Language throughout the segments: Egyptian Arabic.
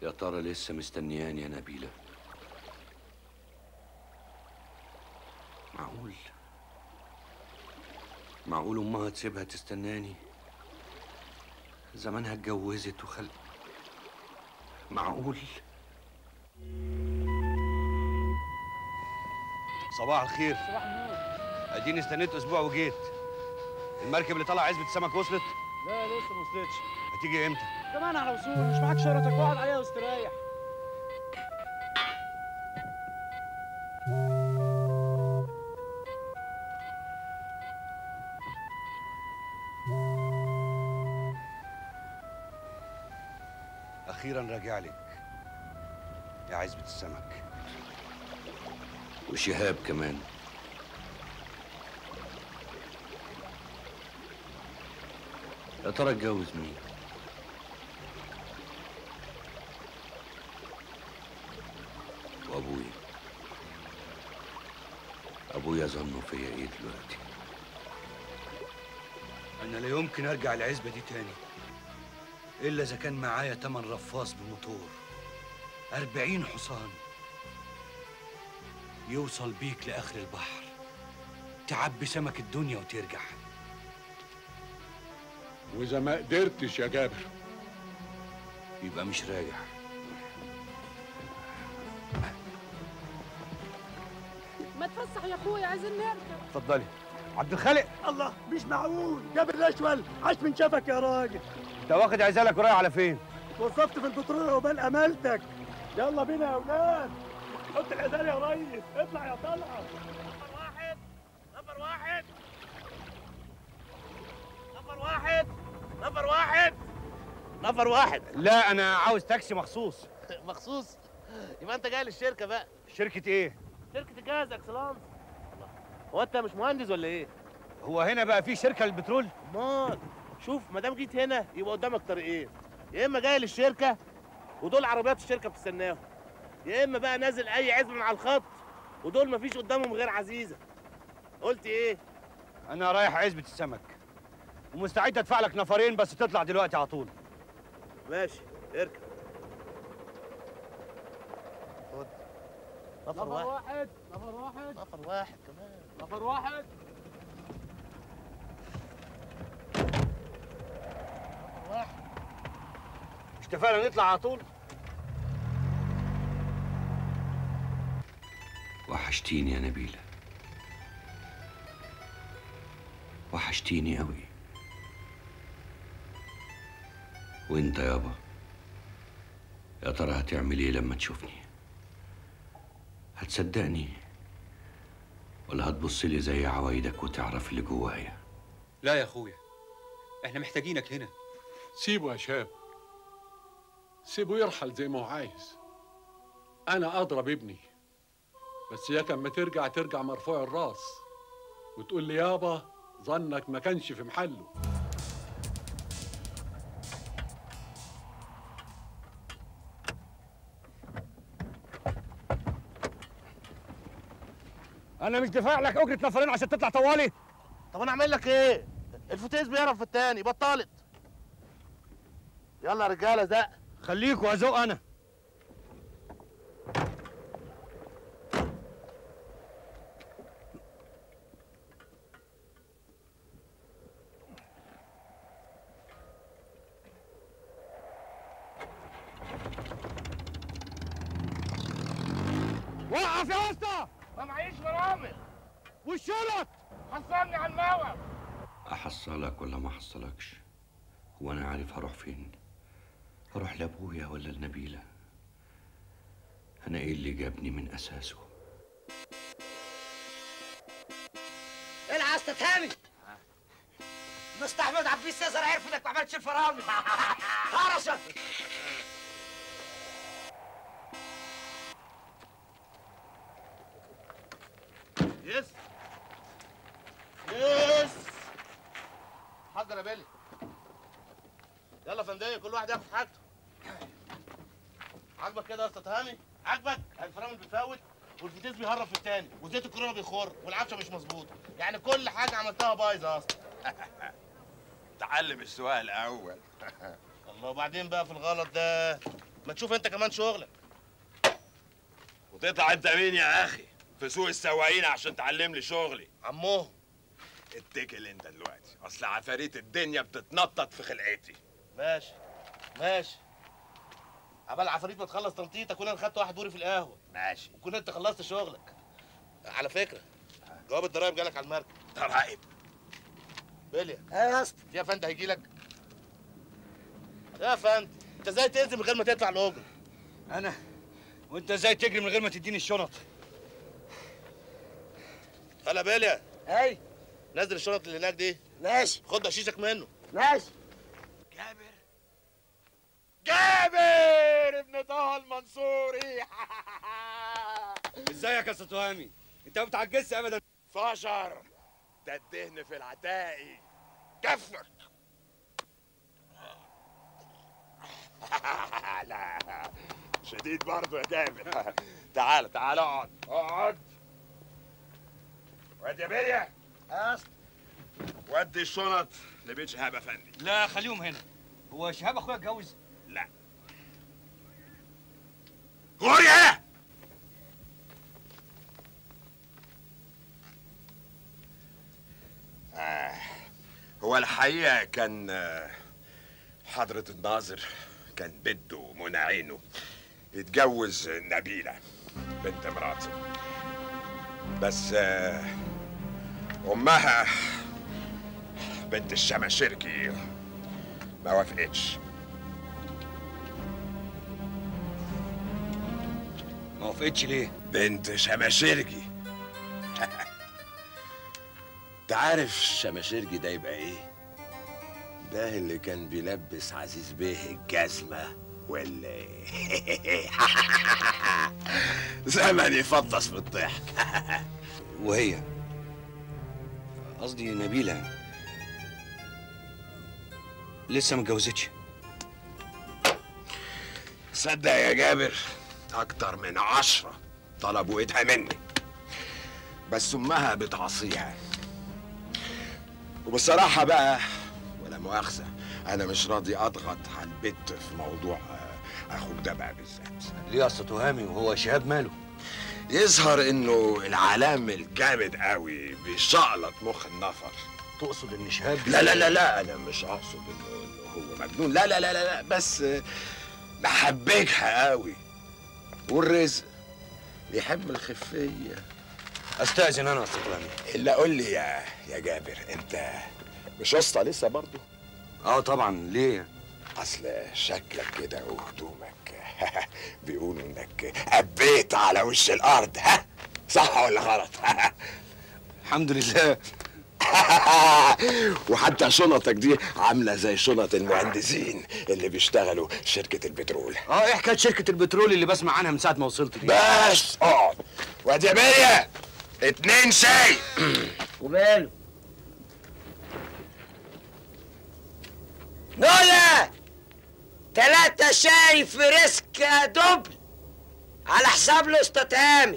يا ترى لسه مستنياني يا نبيلة معقول معقول أمها تسيبها تستناني زمانها اتجوزت وخل معقول صباح الخير صباح النور اديني استنيت اسبوع وجيت المركب اللي طلع عزبة السمك وصلت لا لسه ما وصلتش هتيجي امتى كمان على وصول مش معاك شرطك اقعد عليها واستريح اخيرا راجع لك يا عزبة السمك وشهاب كمان يا ترى اتجوز مين وابويا ابويا ظنه فيا ايه دلوقتي انا لا يمكن ارجع العزبه دي تاني الا اذا كان معايا تمن رفاص بموتور أربعين حصان يوصل بيك لاخر البحر تعبي سمك الدنيا وترجع واذا ما قدرتش يا جابر يبقى مش راجع ما تفسح يا اخويا عايزين نركب اتفضلي عبد الخالق الله مش معقول جابر الاشول عاش من شافك يا راجل انت واخد عزالك ورايح على فين وظفت في البترول عقبال امالتك يلا بينا يا اولاد حط العزال يا ريس اطلع يا طلعه نفر واحد نفر واحد نفر واحد نفر واحد نفر واحد لا انا عاوز تاكسي مخصوص مخصوص يبقى انت جاي للشركه بقى شركه ايه شركه الجهاز اكسلانس هو انت مش مهندس ولا ايه هو هنا بقى في شركه للبترول امال شوف ما دام جيت هنا يبقى قدامك طريقين يا اما جاي للشركه ودول عربيات الشركه بتستناهم يا اما بقى نازل اي عزم من على الخط ودول مفيش قدامهم غير عزيزه قلت ايه انا رايح عزبه السمك ومستعد ادفع لك نفرين بس تطلع دلوقتي على طول ماشي اركب خد نفر واحد واحد نفر واحد نفر واحد كمان نفر واحد نفر واحد مش اتفقنا نطلع على طول وحشتيني يا نبيلة وحشتيني قوي وانت يابا يا ترى هتعمل ايه لما تشوفني هتصدقني ولا هتبص لي زي عوايدك وتعرف اللي جوايا لا يا اخويا احنا محتاجينك هنا سيبه يا شاب سيبه يرحل زي ما هو عايز انا اضرب ابني بس ياك اما ترجع ترجع مرفوع الراس وتقول لي يابا ظنك ما كانش في محله انا مش دفاع لك اجره نفرين عشان تطلع طوالي طب انا اعمل لك ايه الفتيس بيعرف في التاني بطلت يلا يا رجاله زق خليك وازوق انا وقف يا اسطى ما معيش فرامل والشلط حصلني على الموقف احصلك ولا ما احصلكش هو انا عارف هروح فين هروح لابويا ولا لنبيله انا ايه اللي جابني من اساسه العب تاني مستحمد عبد السيزر عرف انك ما عملتش الفرامل هرشك يس يس حضر يا بيلي يلا يا فندق كل واحد ياخد حاجته عاجبك كده يا اسطى تهامي عاجبك الفرامل بتفوت والفتيس بيهرب في التاني وزيت الكورونا بيخر والعفشه مش مظبوطه يعني كل حاجه عملتها بايظه اصلا تعلم السؤال الاول الله وبعدين بقى في الغلط ده ما تشوف انت كمان شغلك وتطلع انت مين يا اخي في سوق السواقين عشان تعلم لي شغلي عموه اتكل انت دلوقتي اصل عفاريت الدنيا بتتنطط في خلقتي ماشي ماشي عبال عفاريت ما تخلص تنطيط اكون انا خدت واحد دوري في القهوه ماشي وكون انت خلصت شغلك على فكره جواب الضرايب جالك على المركب ضرايب بليا ايه يا اسطى في فندق هيجي لك يا فندم انت ازاي تنزل من غير ما تدفع الاجره انا وانت ازاي تجري من غير ما تديني الشنط هلا بليا اي نزل الشنط اللي هناك دي ماشي خد بقشيشك منه ماشي جابر جابر ابن طه المنصوري ازيك يا ستوامي انت ما بتعجزش ابدا فشر ده الدهن في العتاقي كفك لا شديد برضه يا جابر تعال تعال اقعد اقعد واد يا بليا يا اسطى ودي الشنط لبيت شهاب افندي لا خليهم هنا هو شهاب اخويا اتجوز لا غوري هنا آه. هو الحقيقة كان آه، حضرة الناظر كان بده منى عينه يتجوز نبيلة بنت مراته بس آه، أمها بنت الشماشركي ما وافقتش ما وافقتش ليه بنت شماشرجي انت عارف الشماشرجي ده يبقى ايه؟ ده اللي كان بيلبس عزيز بيه الجزمة ولا ايه؟ زمن يفطس بالضحك وهي قصدي نبيلة لسه ما اتجوزتش صدق يا جابر اكتر من عشرة طلبوا ايدها مني بس امها بتعصيها وبصراحة بقى ولا مؤاخذة انا مش راضي اضغط على البت في موضوع آه، اخوك ده بقى بالذات ليه يا اسطى تهامي وهو شهاب ماله يظهر انه العلام الجامد قوي بيشقلط مخ النفر تقصد ان شهاب لا لا لا لا انا مش اقصد انه انه هو مجنون لا لا لا لا, لا بس آه، محبكها قوي والرزق بيحب الخفيه استاذن انا يا اسطى تهامي الا قول لي يا يا جابر انت مش اسطى لسه برضه اه طبعا ليه اصل شكلك كده وهدومك بيقولوا انك قبيت على وش الارض ها صح ولا غلط الحمد لله وحتى شنطك دي عامله زي شنط المهندسين اللي بيشتغلوا شركه البترول اه ايه حكايه شركه البترول اللي بسمع عنها من ساعه ما وصلت دي بس اقعد وادي يا بيا اتنين شاي وماله نولا تلاتة شاي في ريسك دبل على حساب الاسطى هامي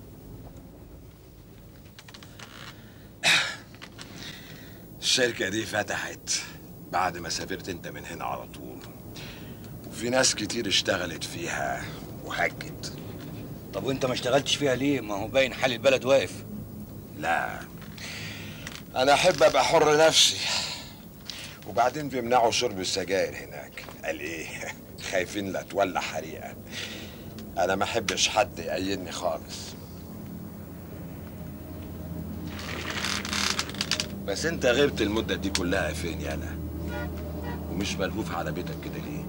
الشركه دي فتحت بعد ما سافرت انت من هنا على طول وفي ناس كتير اشتغلت فيها وهجت طب وانت ما اشتغلتش فيها ليه ما هو باين حال البلد واقف لا انا احب ابقى حر نفسي وبعدين بيمنعوا شرب السجاير هناك قال ايه خايفين لا تولع حريقه انا ما احبش حد يقيدني خالص بس انت غبت المده دي كلها فين يالا ومش ملهوف على بيتك كده ليه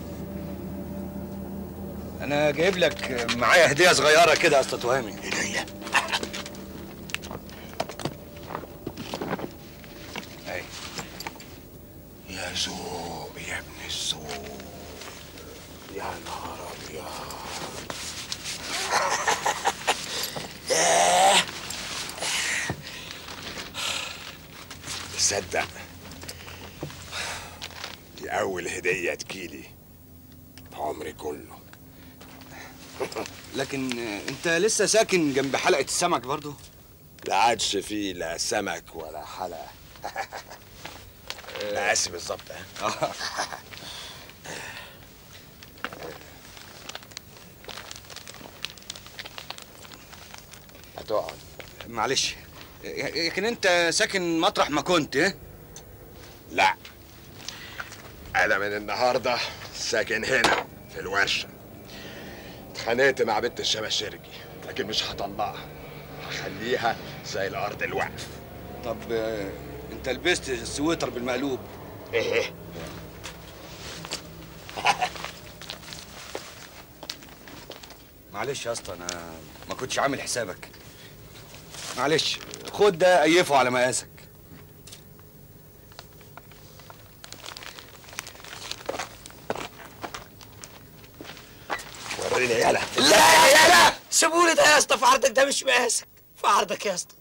انا جايب لك معايا هديه صغيره كده يا اسطى تهامي هديه اهي يا ذوق يا ابن الذوق يا نهار ابيض ياه. تصدق دي اول هديه تجيلي في عمري كله لكن آه، انت لسه ساكن جنب حلقه السمك برضو لا عادش فيه لا سمك ولا حلقه مقاسي بالظبط ها اه تقعد معلش لكن انت ساكن مطرح ما كنت اه لا انا من النهارده ساكن هنا في الورشه اتخانقت مع بنت الشباشرجي لكن مش هطلعها هخليها زي الارض الوقف طب آه، انت لبست السويتر بالمقلوب ايه معلش يا اسطى انا ما كنتش عامل حسابك معلش خد ده ايفه على مقاسك وريني يالا لا يا لا سيبولي ده يا اسطى في عرضك ده مش مقاسك في عرضك يا اسطى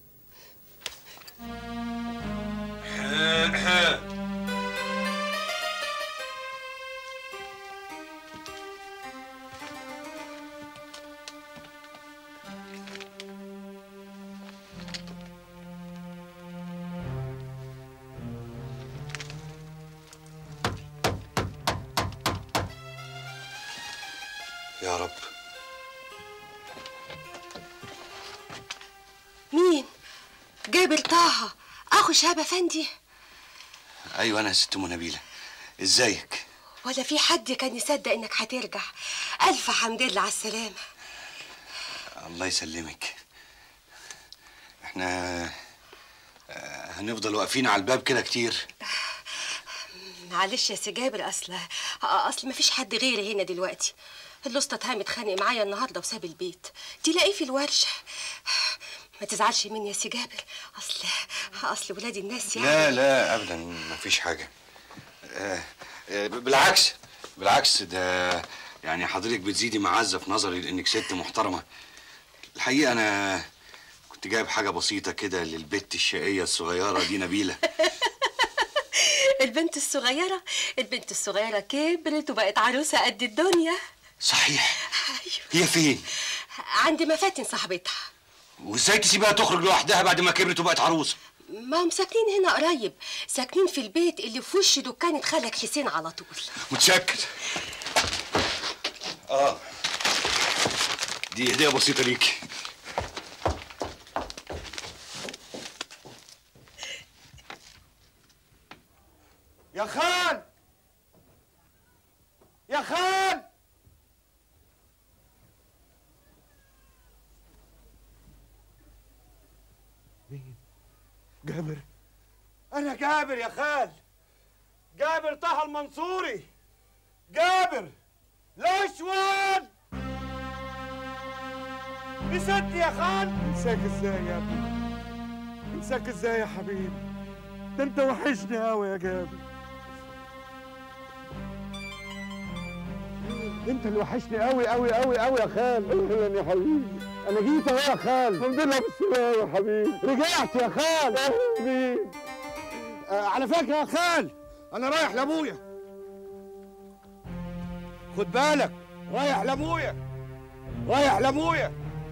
يا رب مين؟ جابر طه اخو شهاب افندي ايوه انا يا ست ام نبيله ازيك ولا في حد كان يصدق انك هترجع الف حمد لله على السلامه الله يسلمك احنا آه، هنفضل واقفين على الباب كده كتير معلش يا سي جابر اصل اصل مفيش حد غيري هنا دلوقتي الاسطى تهام اتخانق معايا النهارده وساب البيت تلاقيه في الورشه ما تزعلش مني يا سي جابر اصل اصل ولاد الناس يعني لا لا ابدا مفيش حاجه آه، آه، بالعكس بالعكس ده يعني حضرتك بتزيدي معزه في نظري لانك ست محترمه الحقيقه انا كنت جايب حاجه بسيطه كده للبت الشقيه الصغيره دي نبيله البنت الصغيره البنت الصغيره كبرت وبقت عروسه قد الدنيا صحيح هي فين عند مفاتن صاحبتها وازاي تسيبها تخرج لوحدها بعد ما كبرت وبقت عروسه ما هم ساكنين هنا قريب ساكنين في البيت اللي في وش دكانة خالك حسين على طول متشكر اه دي هديه بسيطه ليكي يا خال يا خال مين جابر انا جابر يا خال جابر طه المنصوري جابر الاشول نسيت يا خال انساك ازاي يا ابني انساك ازاي يا حبيبي ده انت وحشني قوي يا جابر انت اللي وحشني قوي قوي قوي قوي يا خال اهلا يا حبيبي انا جيت اهو يا خال الحمد لله بالسلامه يا حبيبي رجعت يا خال اهلا بيك آه على فكره يا خال انا رايح لابويا خد بالك رايح لابويا رايح لابويا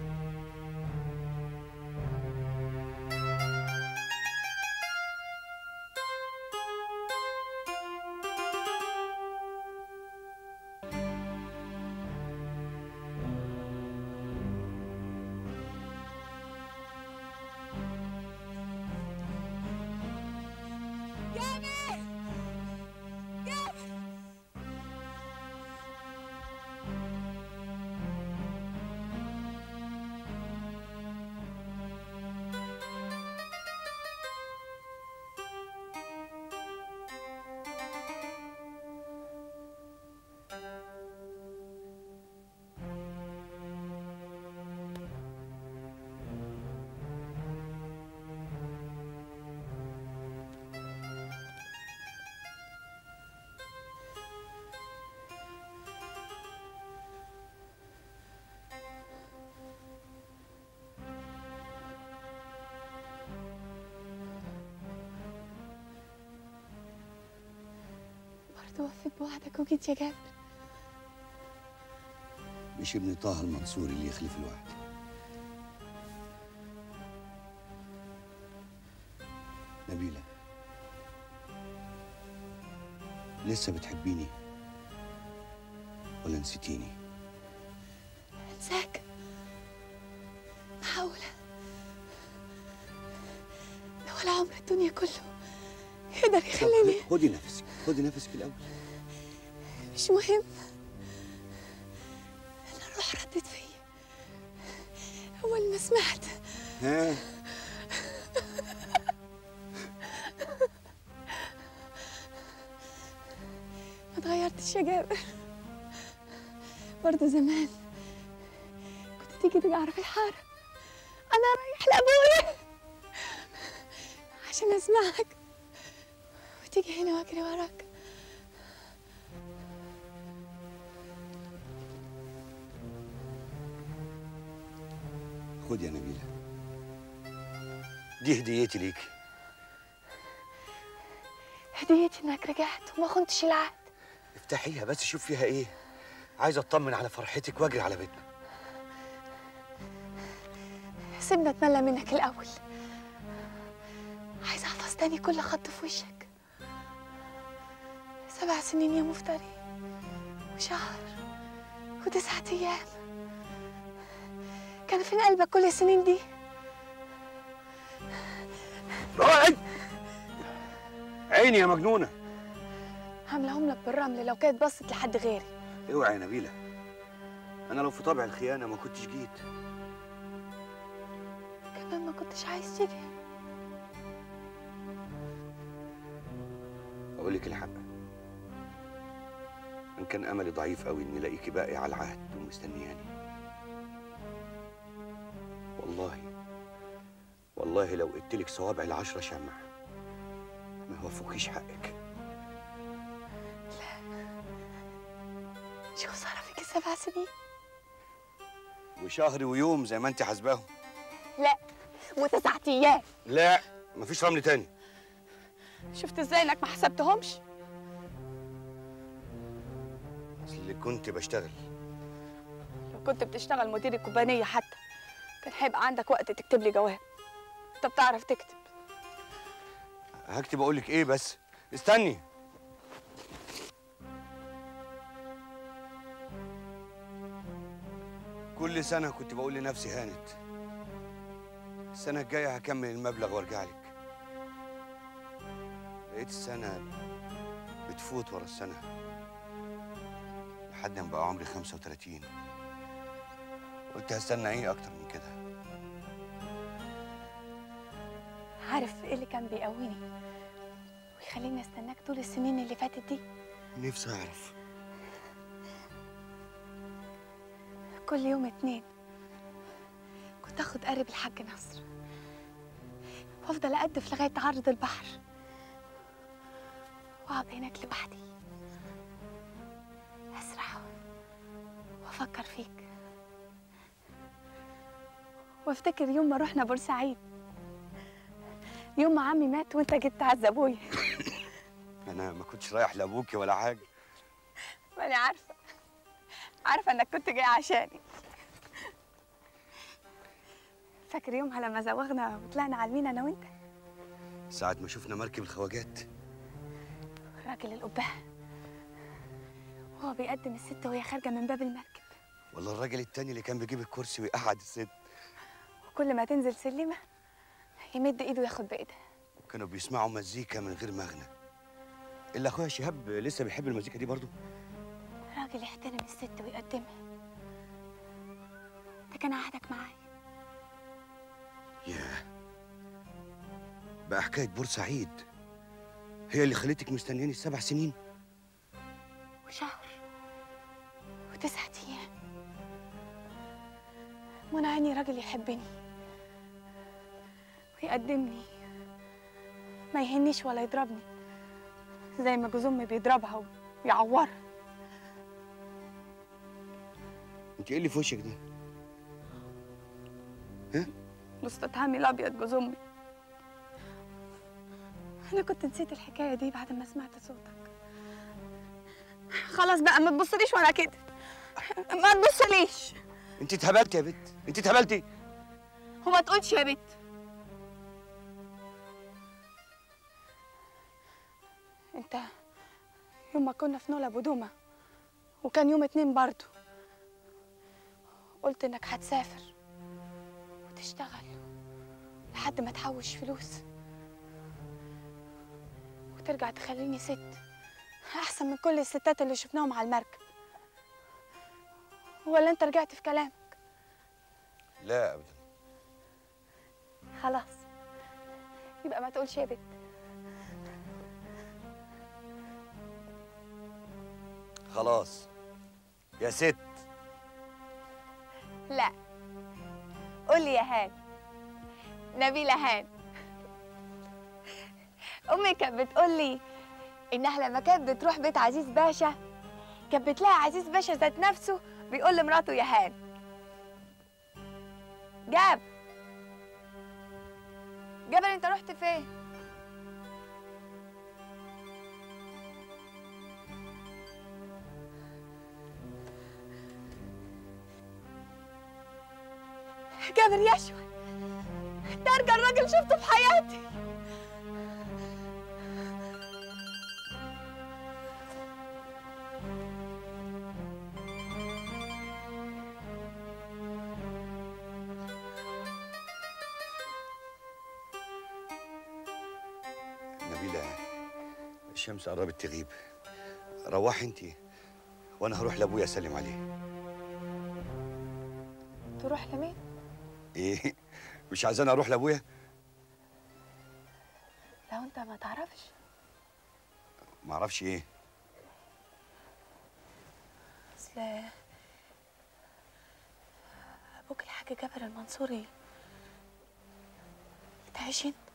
برضه وفيت بوعدك وجيت يا جابر مش ابن طه المنصوري اللي يخلف الواحد نبيلة لسه بتحبيني ولا نسيتيني انساك معقولة الدنيا كله يقدر يخليني خدي نفسك خدي نفسك الاول مش مهم انا الروح ردت فيا اول ما سمعت ها ما اتغيرتش يا جابر برضه زمان كنت تيجي تجعر في الحارة أنا رايح لأبويا عشان أسمعك وتيجي هنا وأجري وراك خدي يا نبيله دي هديتي ليكي هديتي إنك رجعت وما خنتش العهد افتحيها بس شوف فيها ايه عايز اطمن على فرحتك واجري على بيتنا سيبنا اتملى منك الأول عايزة أحفظ تاني كل خط في وشك سبع سنين يا مفتري وشهر وتسعة أيام كان فين قلبك كل السنين دي؟ عين عيني يا مجنونه عاملاهم لك بالرمل لو كانت بصت لحد غيري اوعي يا نبيله انا لو في طبع الخيانه ما كنتش جيت كمان ما كنتش عايز تيجي اقول لك الحق ان كان املي ضعيف قوي اني الاقيكي باقي على العهد ومستنياني والله والله لو قلت لك صوابع العشرة شمع ما هوفوكيش حقك شو خسارة فيك السبع سنين؟ وشهر ويوم زي ما انت حاسباهم لا وتسعة أيام لا مفيش رمل تاني شفت ازاي انك ما حسبتهمش؟ اصل كنت بشتغل لو كنت بتشتغل مدير الكوبانية حتى كان هيبقى عندك وقت تكتب لي جواب انت بتعرف تكتب هكتب اقول لك ايه بس استني كل سنة كنت بقول لنفسي هانت السنة الجاية هكمل المبلغ وارجع لك لقيت السنة بتفوت ورا السنة لحد ما بقى عمري 35 قلت هستنى ايه اكتر من كده عارف ايه اللي كان بيقويني ويخليني استناك طول السنين اللي فاتت دي نفسي اعرف كل يوم اتنين كنت اخد قارب الحاج نصر وافضل اقدف لغايه عرض البحر واقعد هناك لوحدي اسرح وافكر فيك وافتكر يوم ما رحنا بورسعيد يوم ما عمي مات وانت جيت تعز ابويا انا ما كنتش رايح لابوكي ولا حاجة ما انا عارفه عارفه انك كنت جاي عشاني فاكر يومها لما زوغنا وطلعنا على المينا انا وانت ساعة ما شفنا مركب الخواجات راجل القبعه وهو بيقدم الست وهي خارجه من باب المركب ولا الراجل التاني اللي كان بيجيب الكرسي ويقعد الست وكل ما تنزل سلمه يمد ايده ياخد بايدها كانوا بيسمعوا مزيكا من غير مغنى الا اخويا شهاب لسه بيحب المزيكا دي برضه راجل يحترم الست ويقدمها ده كان عهدك معايا ياه بقى حكايه بورسعيد هي اللي خلتك مستنياني السبع سنين وشهر وتسعة أيام منى عيني راجل يحبني ويقدمني ما يهنيش ولا يضربني زي ما جوز أمي بيضربها ويعورها انت ايه اللي في وشك ده الأستاذ هامي الأبيض جوز أمي أنا كنت نسيت الحكاية دي بعد ما سمعت صوتك خلاص بقى ما تبصليش وأنا كده ما تبصليش انت اتهبلتي يا بت انت اتهبلتي وما تقولش يا بت انت يوم ما كنا في نولا بدومة وكان يوم اتنين برضو قلت انك هتسافر وتشتغل لحد ما تحوش فلوس ترجع تخليني ست احسن من كل الستات اللي شفناهم على المركب ولا انت رجعت في كلامك لا ابدا خلاص يبقى ما تقولش يا بت خلاص يا ست لا قولي يا هان نبيلة هان أمي كانت بتقولي إنها لما كانت بتروح بيت عزيز باشا كانت بتلاقي عزيز باشا ذات نفسه بيقول لمراته يا هان جاب جابر أنت رحت فين؟ جابر يشوى ده أرجى راجل شفته في حياتي نبيلة الشمس قربت تغيب روحي انت وانا هروح لابويا اسلم عليه تروح لمين؟ ايه مش عايزاني اروح لابويا لو أنت ما تعرفش ما اعرفش ايه أصل أبوك الحاج جابر المنصوري تعيش انت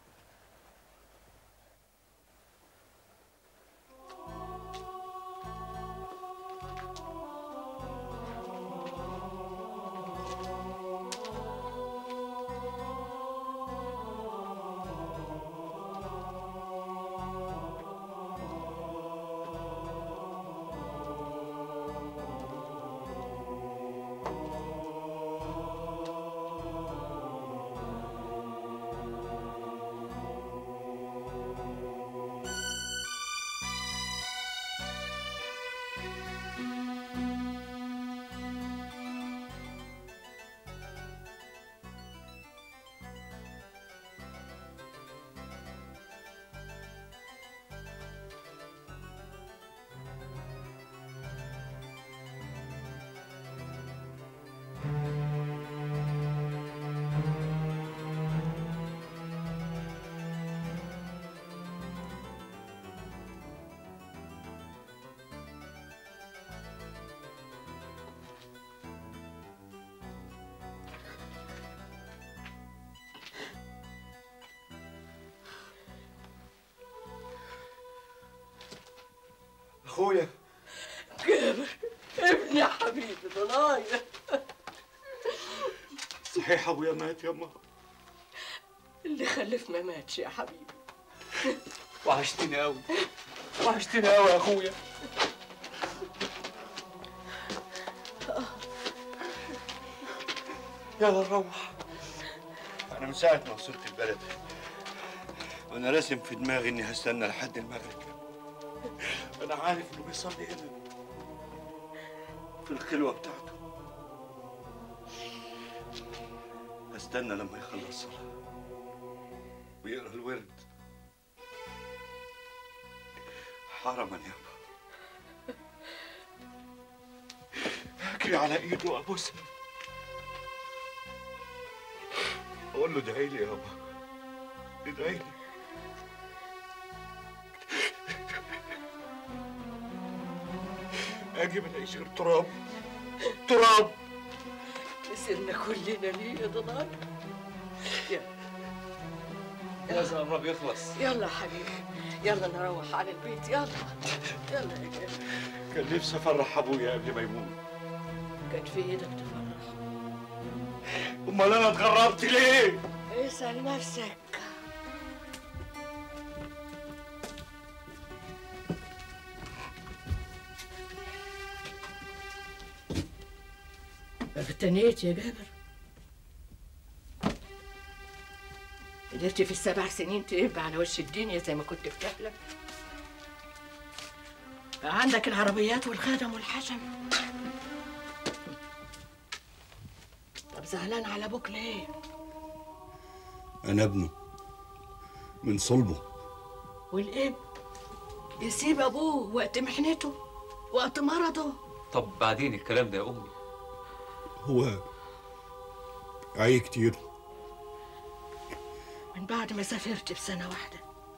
اخويا جابر ابني يا حبيبي ضنايا صحيح ابويا مات يما اللي خلف ما ماتش يا حبيبي وحشتني قوي وحشتني قوي يا اخويا يلا نروح انا من ساعه ما وصلت البلد وانا راسم في دماغي اني هستنى لحد المغرب انا عارف انه بيصلي هنا في الخلوه بتاعته هستنى لما يخلص صلاه ويقرا الورد حرما يابا اجري على ايده وابوسها اقول له ادعي لي يابا ادعي لي اجي ما الاقيش غير تراب تراب خسرنا كلنا ليه يا ضنايا يلا لازم قرب يخلص يلا يا حبيبي يلا نروح على البيت يلا يلا يا جابر كان نفسي افرح ابويا قبل ما يموت كانت في ايدك تفرح امال انا اتغربت ليه اسأل نفسك اغتنيت يا جابر قدرت في السبع سنين تقب على وش الدنيا زي ما كنت بتحلم بقى عندك العربيات والخدم والحشم طب زعلان على ابوك ليه؟ انا ابنه من صلبه والاب يسيب ابوه وقت محنته وقت مرضه طب بعدين الكلام ده يا امي هو عي كتير من بعد ما سافرت بسنة واحدة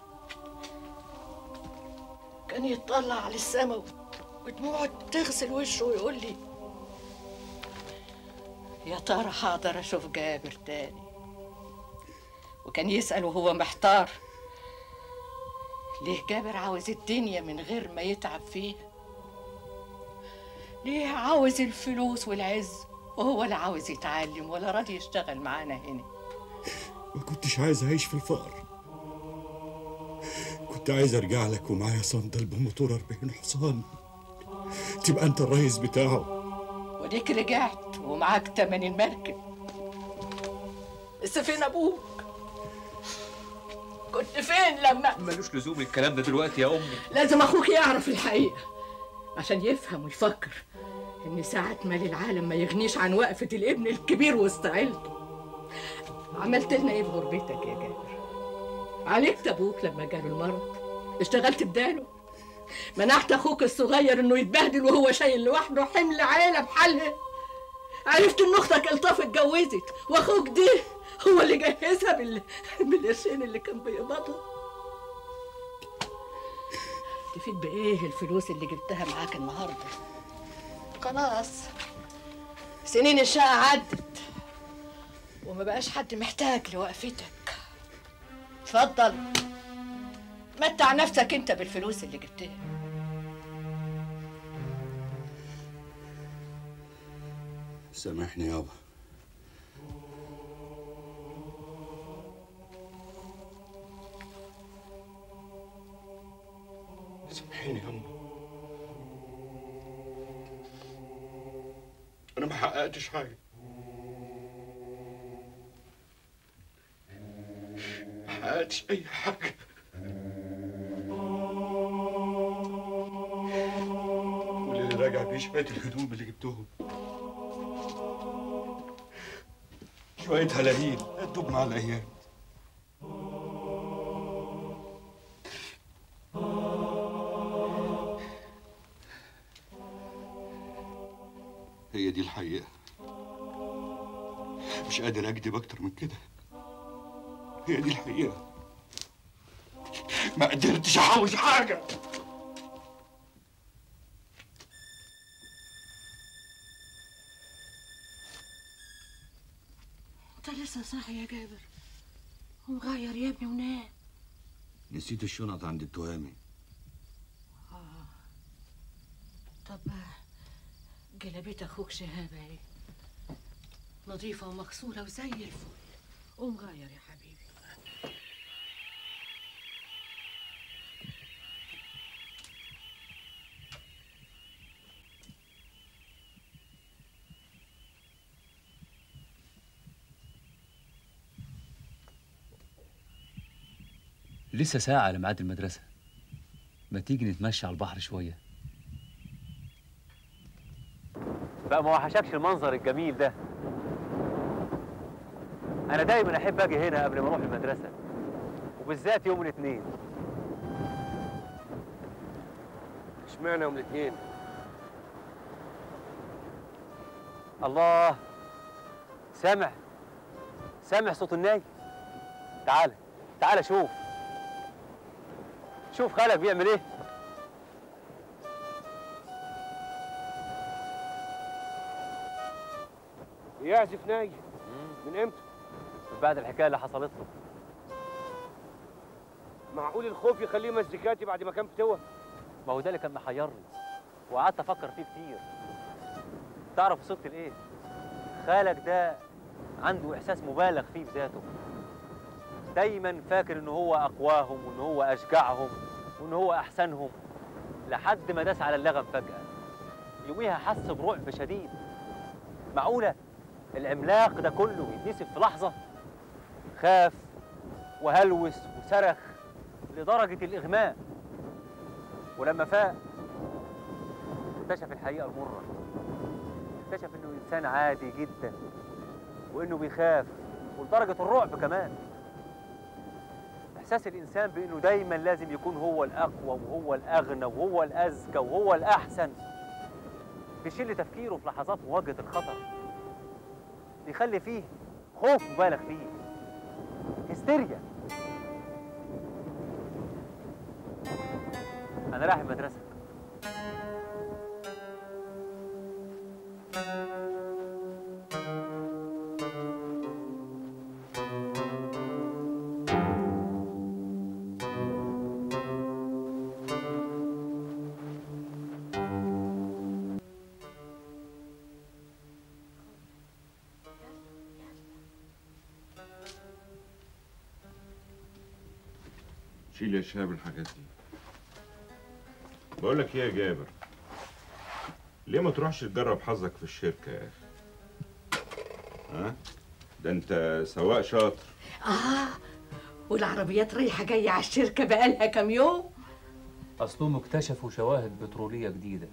كان يتطلع على السما ودموعه تغسل وشه ويقول لي يا ترى هقدر اشوف جابر تاني وكان يسأل وهو محتار ليه جابر عاوز الدنيا من غير ما يتعب فيها ليه عاوز الفلوس والعز وهو لا عاوز يتعلم ولا راضي يشتغل معانا هنا ما كنتش عايز أعيش في الفقر كنت عايز أرجع لك ومعايا صندل بموتور 40 حصان تبقى أنت الرئيس بتاعه وديك رجعت ومعاك تمن المركب بس فين ابوك كنت فين لما ملوش لزوم الكلام ده دلوقتي يا امي لازم اخوك يعرف الحقيقه عشان يفهم ويفكر ان ساعة مال العالم ما يغنيش عن وقفة الابن الكبير وسط عيلته عملت لنا ايه في غربتك يا جابر عالجت ابوك لما جاله المرض اشتغلت بداله منعت اخوك الصغير انه يتبهدل وهو شايل لوحده حمل عيله بحالها عرفت ان اختك الطاف اتجوزت واخوك ده هو اللي جهزها بال... بالقرشين اللي كان بيقبضها تفيد بايه الفلوس اللي جبتها معاك النهارده خلاص سنين الشقة عدت وما بقاش حد محتاج لوقفتك اتفضل متع نفسك انت بالفلوس اللي جبتها سامحني يابا سامحيني يا أمي أنا ما حققتش حاجة ما حققتش أي حاجة واللي راجع بيه شوية الهدوم اللي جبتهم شوية هلاهيل هتدوب مع الأيام هي دي الحقيقة مش قادر أكذب أكتر من كده هي دي الحقيقة ما قدرتش أحوش حاجة انت لسه صاحي يا جابر ومغير يا ابني ونام نسيت الشنط عند التهامي آه. طب جلابيت اخوك شهابه ايه نظيفه ومغسوله وزي الفل قوم غير يا حبيبي لسه ساعة على ميعاد المدرسة ما تيجي نتمشى على البحر شوية بقى ما وحشكش المنظر الجميل ده انا دايما احب اجي هنا قبل ما اروح المدرسه وبالذات يوم الاثنين اشمعنى يوم الاثنين الله سامع سامع صوت الناي تعال تعال شوف شوف خالك بيعمل ايه يعزف ناي من امتى من بعد الحكايه اللي حصلت له معقول الخوف يخليه مزيكاتي بعد ما كان فتوه ما هو ده اللي كان محيرني وقعدت افكر فيه كتير تعرف وصلت لايه خالك ده عنده احساس مبالغ فيه بذاته دايما فاكر ان هو اقواهم وان هو اشجعهم وان هو احسنهم لحد ما داس على اللغم فجاه يوميها حس برعب شديد معقوله العملاق ده كله يتنسف في لحظه خاف وهلوس وصرخ لدرجه الاغماء ولما فاق اكتشف الحقيقه المره اكتشف انه انسان عادي جدا وانه بيخاف ولدرجه الرعب كمان احساس الانسان بانه دايما لازم يكون هو الاقوى وهو الاغنى وهو الاذكى وهو الاحسن بيشل تفكيره في لحظات مواجهه الخطر بيخلي فيه خوف مبالغ فيه هستيريا انا رايح المدرسه شيل يا شهاب الحاجات دي بقول لك ايه يا جابر ليه ما تروحش تجرب حظك في الشركه يا اخي ها ده انت سواق شاطر اه والعربيات رايحه جايه على الشركه بقالها كام يوم اصلهم اكتشفوا شواهد بتروليه جديده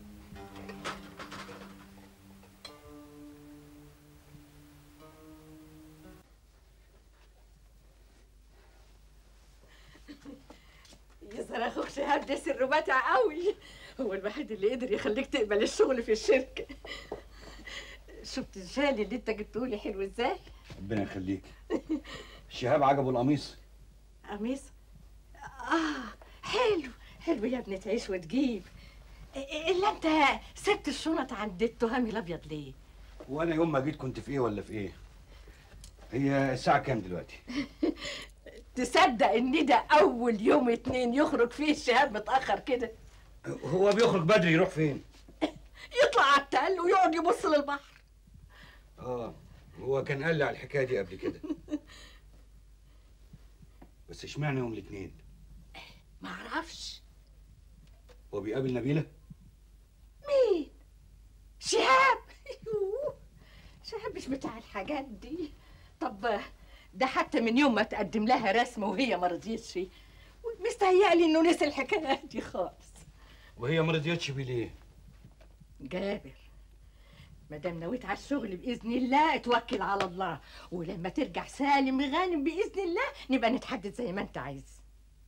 يظهر اخوك شهاب ده سر متع قوي هو الوحيد اللي قدر يخليك تقبل الشغل في الشركه شفت الجالي اللي انت جبته لي حلو ازاي ربنا يخليك شهاب عجبه القميص قميص اه حلو حلو يا ابني تعيش وتجيب إ- الا انت سبت الشنط عند التهامي الابيض ليه وانا يوم ما جيت كنت في ايه ولا في ايه هي الساعه كام دلوقتي تصدق ان ده اول يوم اتنين يخرج فيه الشهاب متاخر كده هو بيخرج بدري يروح فين يطلع على التل ويقعد يبص للبحر اه هو كان قال لي على الحكايه دي قبل كده بس اشمعنى يوم الاثنين ما اعرفش هو بيقابل نبيله مين شهاب يوه، شهاب مش بتاع الحاجات دي طب ده حتى من يوم ما تقدم لها رسمه وهي ما رضيتش مستهيألي انه نسي الحكايه دي خالص وهي ما رضيتش بيه ليه جابر ما دام نويت على الشغل باذن الله اتوكل على الله ولما ترجع سالم غانم باذن الله نبقى نتحدد زي ما انت عايز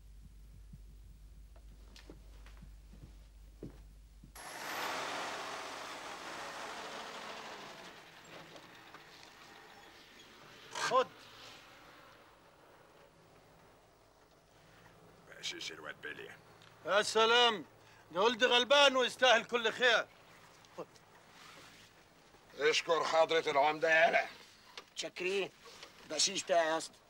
خد بقشيش الواد بلي يا سلام ده ولد غلبان ويستاهل كل خير اشكر حضرة العمدة يالا شاكرين بقشيش بتاعي يا اسطى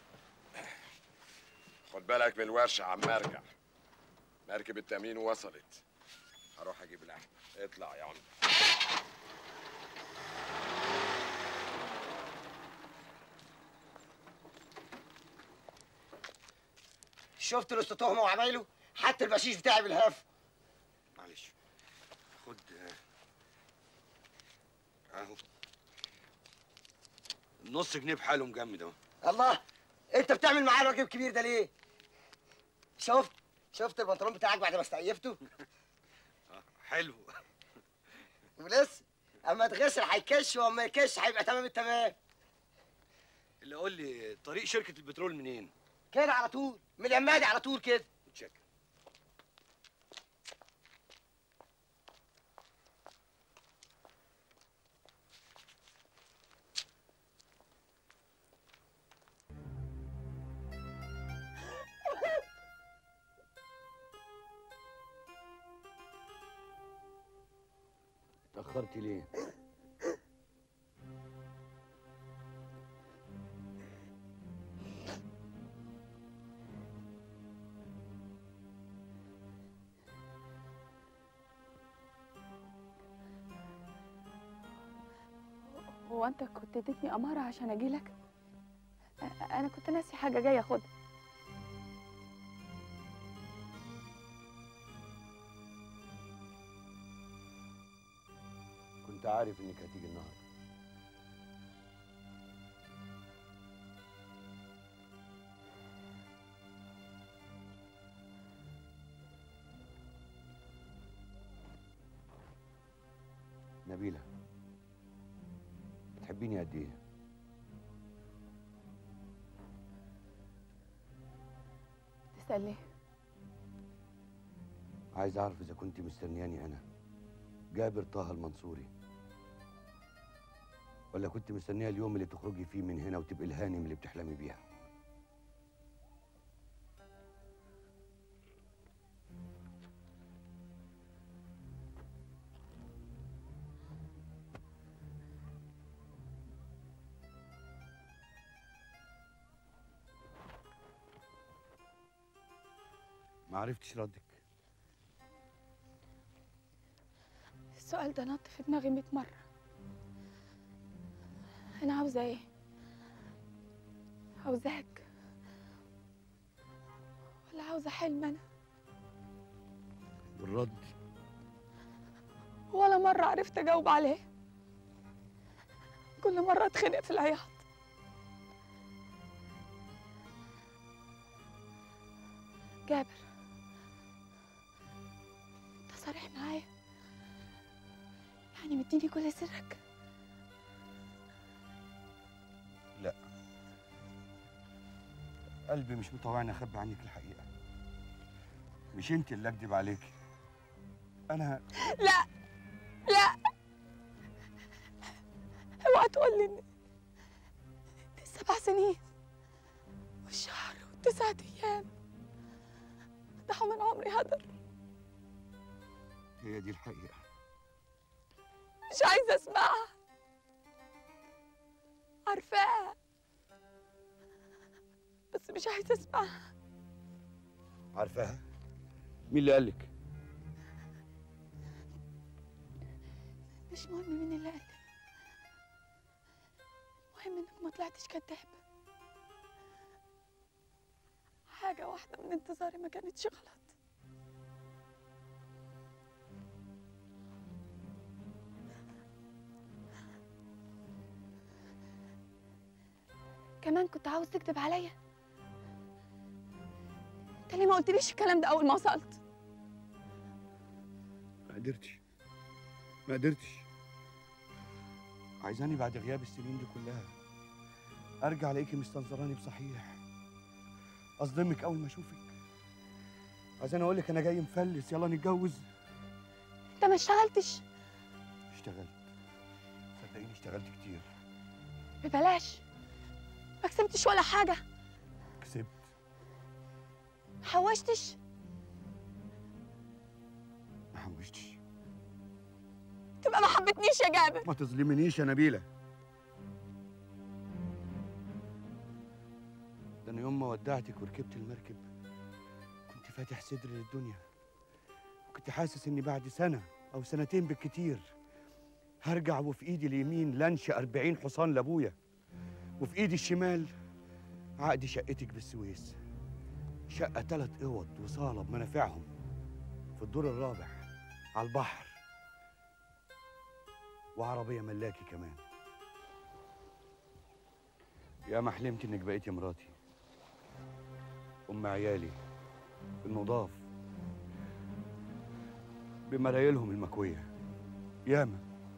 خد بالك من الورشة عم ارجع مركب التأمين وصلت هروح اجيب لحمة اطلع يا عمدة شفت الاستاذ تهمه وعمايله حتى البقشيش بتاعي بالهاف معلش خد آه، اهو نص جنيه بحاله مجمد اهو الله انت بتعمل معايا الواجب الكبير ده ليه شفت شفت البنطلون بتاعك بعد ما استعيفته حلو ولسه اما تغسل هيكش واما يكش هيبقى تمام التمام اللي قول لي طريق شركه البترول منين كده على طول من العمادي على طول كده متشكر اتأخرت ليه؟ هو انت كنت اديتني اماره عشان اجيلك أ- انا كنت ناسي حاجه جايه اخدها كنت عارف انك هتيجي النهارده نبيلة بتحبيني قد ايه؟ بتسأل ليه؟ عايز اعرف اذا كنت مستنياني انا جابر طه المنصوري ولا كنت مستنيه اليوم اللي تخرجي فيه من هنا وتبقي الهانم اللي بتحلمي بيها ما عرفتش ردك السؤال ده نط في دماغي مية مرة أنا عاوزة إيه؟ عاوزاك ولا عاوزة حلم أنا؟ والرد ولا مرة عرفت أجاوب عليه كل مرة أتخنق في العياط جابر أنت صريح معايا يعني مديني كل سرك لا قلبي مش مطوعني اخبي عنك الحقيقه مش انت اللي اكذب عليكي انا لا لا اوعى تقول لي ان دي سبع سنين والشهر والتسعة ايام ضاعوا من عمري هدر هي دي الحقيقه مش عايزة اسمعها عارفاها بس مش عايزة اسمعها عارفاها مين اللي قالك مش مهم مين اللي قال المهم انك ما طلعتش كداب حاجة واحدة من انتظاري ما كانتش غلط كمان كنت عاوز تكذب عليا انت ليه ما قلتليش الكلام ده اول ما وصلت ما قدرتش ما قدرتش عايزاني بعد غياب السنين دي كلها ارجع الاقيكي مستنظراني بصحيح اصدمك اول ما اشوفك عايزاني اقول لك انا جاي مفلس يلا نتجوز انت ما اشتغلتش اشتغلت صدقيني اشتغلت كتير ببلاش ما كسبتش ولا حاجة كسبت ما حوشتش ما حوشتش تبقى ما حبتنيش يا جابر ما تظلمنيش يا نبيله ده انا يوم ما ودعتك وركبت المركب كنت فاتح صدري للدنيا كنت حاسس اني بعد سنه او سنتين بالكتير هرجع وفي ايدي اليمين لانشا أربعين حصان لابويا وفي ايدي الشمال عقد شقتك بالسويس شقه تلات اوض وصاله بمنافعهم في الدور الرابع على البحر وعربيه ملاكي كمان يا ما حلمت انك بقيتي مراتي ام عيالي النضاف بمرايلهم المكويه ياما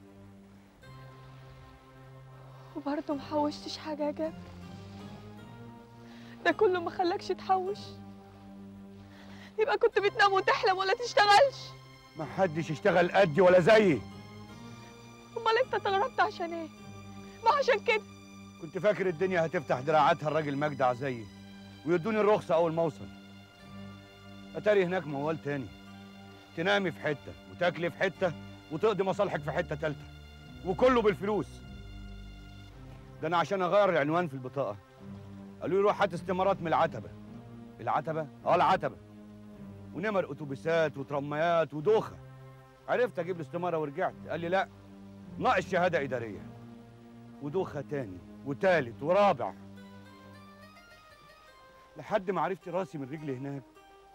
وبرضه ما حوشتش حاجة يا جابر ده كله ما خلاكش تحوش يبقى كنت بتنام وتحلم ولا تشتغلش ما حدش يشتغل قدي ولا زيي امال انت اتغربت عشان ايه ما عشان كده كنت فاكر الدنيا هتفتح دراعاتها الراجل مجدع زيي ويدوني الرخصة أول ما أوصل أتاري هناك موال تاني تنامي في حتة وتاكلي في حتة وتقضي مصالحك في حتة تالتة وكله بالفلوس ده أنا عشان أغير العنوان في البطاقة قالوا لي روح هات استمارات من العتبة العتبة؟ أه العتبة ونمر أتوبيسات وترميات ودوخة عرفت أجيب الاستمارة ورجعت قال لي لا ناقص شهادة إدارية ودوخة تاني وتالت ورابع لحد ما عرفت راسي من رجلي هناك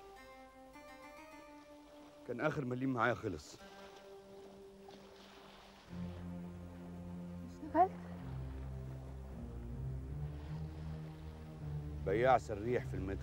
كان آخر مليم معايا خلص اشتغلت بياع سريح في المترو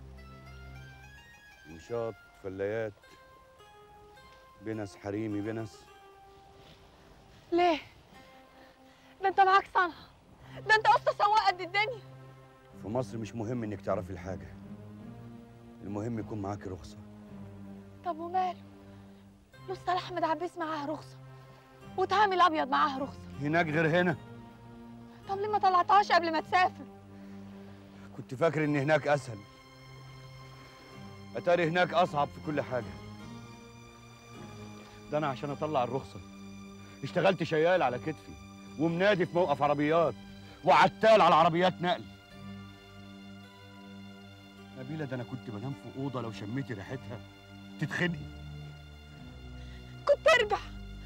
نشاط فلايات بنس حريمي بنس ليه ده انت معاك صنعة ده انت اصلا سواق قد الدنيا في مصر مش مهم انك تعرفي الحاجة المهم يكون معاكي رخصه طب وماله الأستاذ أحمد عباس معاه رخصة وتهامي الأبيض معاه رخصة هناك غير هنا طب ليه ما طلعتهاش قبل ما تسافر كنت فاكر ان هناك اسهل اتاري هناك اصعب في كل حاجه ده انا عشان اطلع الرخصه اشتغلت شيال على كتفي ومنادي في موقف عربيات وعتال على عربيات نقل نبيلة ده انا كنت بنام في اوضه لو شميتي ريحتها تتخنقي كنت ارجع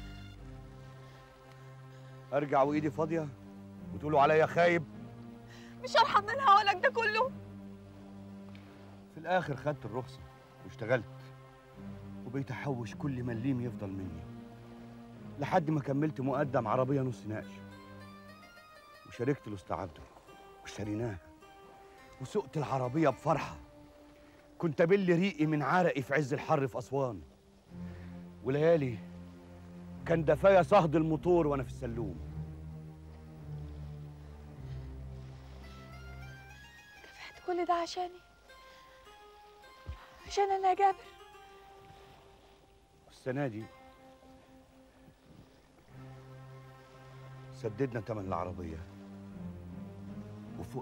ارجع وايدي فاضيه وتقولوا عليا خايب مش هرحم منها هقولك ده كله في الاخر خدت الرخصه واشتغلت وبقيت احوش كل مليم يفضل مني لحد ما كملت مقدم عربيه نص نقل وشاركت الاستاذ عبده واشتريناها وسقت العربيه بفرحه كنت ابل ريقي من عرقي في عز الحر في اسوان وليالي كان دفايا صهد الموتور وانا في السلوم دفعت كل ده عشاني عشان أنا يا جابر السنه دي سددنا تمن العربيه وفقت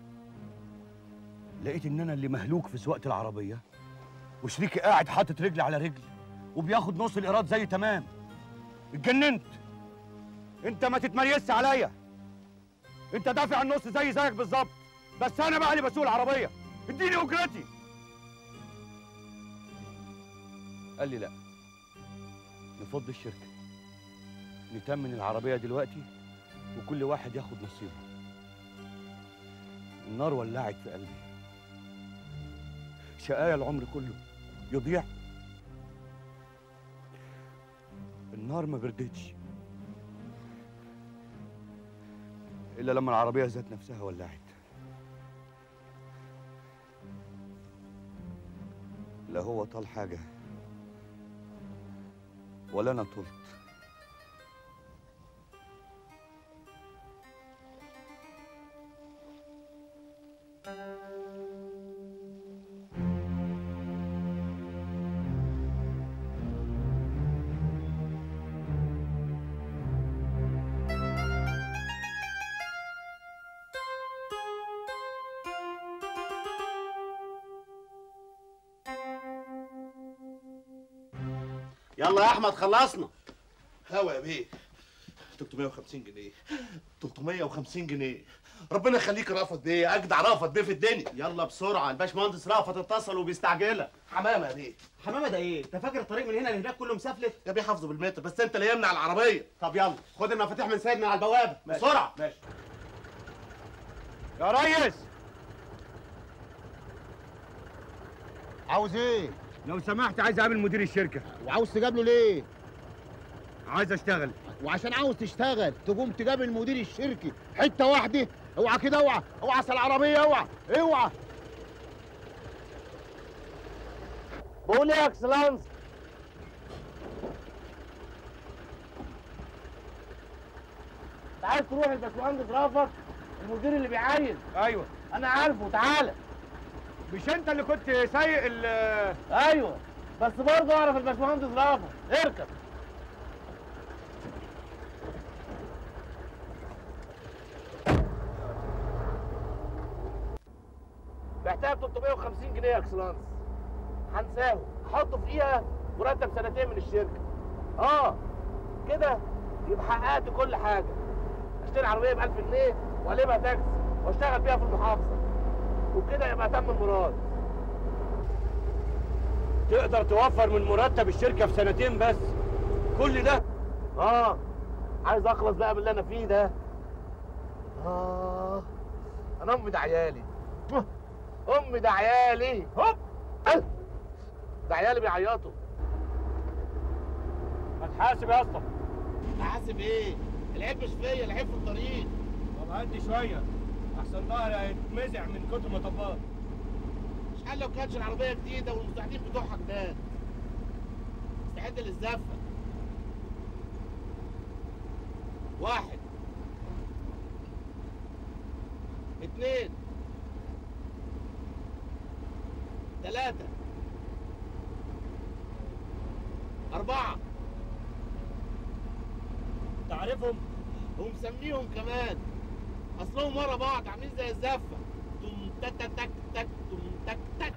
لقيت ان انا اللي مهلوك في سواقه العربيه وشريكي قاعد حاطط رجل على رجل وبياخد نص الايراد زي تمام اتجننت انت ما تتمريسش عليا انت دافع النص زي زيك بالظبط بس انا بقى اللي بسوق العربيه اديني اجرتي قال لي لا نفض الشركه نتمن العربيه دلوقتي وكل واحد ياخد نصيبه النار ولعت في قلبي شقايا العمر كله يضيع النار ما بردتش الا لما العربيه ذات نفسها ولعت لا هو طال حاجه ولا انا طلت يلا يا احمد خلصنا هوا يا بيه 350 جنيه 350 جنيه ربنا يخليك يا رافت بيه اجدع رافت بيه في الدنيا يلا بسرعه الباشمهندس رافت اتصل وبيستعجلك حمامه يا بيه حمامه ده ايه انت فاكر الطريق من هنا لهناك كله مسافلت يا بيه حافظه بالمتر بس انت اللي يمنع العربيه طب يلا خد المفاتيح من سيدنا على البوابه بسرعه ماشي يا ريس عاوز ايه؟ لو سمحت عايز اقابل مدير الشركه وعاوز تقابله ليه؟ عايز اشتغل وعشان عاوز تشتغل تقوم تقابل مدير الشركه حته واحده اوعى كده اوعى اوعى على العربيه اوعى اوعى بقول ايه يا اكسلانس انت عايز تروح الباشمهندس رافت المدير اللي بيعين ايوه انا عارفه تعالى مش انت اللي كنت سايق ال ايوه بس برضه اعرف الباشمهندس رافت اركب محتاج 350 جنيه يا اكسلانس هنساهم حطه فيها مرتب سنتين من الشركه اه كده يبقى حققت كل حاجه اشتري عربيه ب 1000 جنيه واقلبها تاكسي واشتغل بيها في المحافظه وبكده يبقى تم المراد تقدر توفر من مرتب الشركه في سنتين بس كل ده اه عايز اخلص بقى من اللي انا فيه ده اه انا امي ده عيالي امي ده عيالي هوب أه. ده عيالي بيعيطوا ما تحاسب يا اسطى احاسب ايه العيب مش فيا العيب في الطريق طب هدي شويه احسن ظهري هيتمزع من كتر ما طبقت مش حال لو كانتش العربيه جديده والمساعدين بتوعها جداد استعد للزفه واحد اتنين ثلاثة أربعة تعرفهم؟ ومسميهم كمان أصلهم ورا بعض عاملين زي الزفة تم تك تك تك تك تم تك تك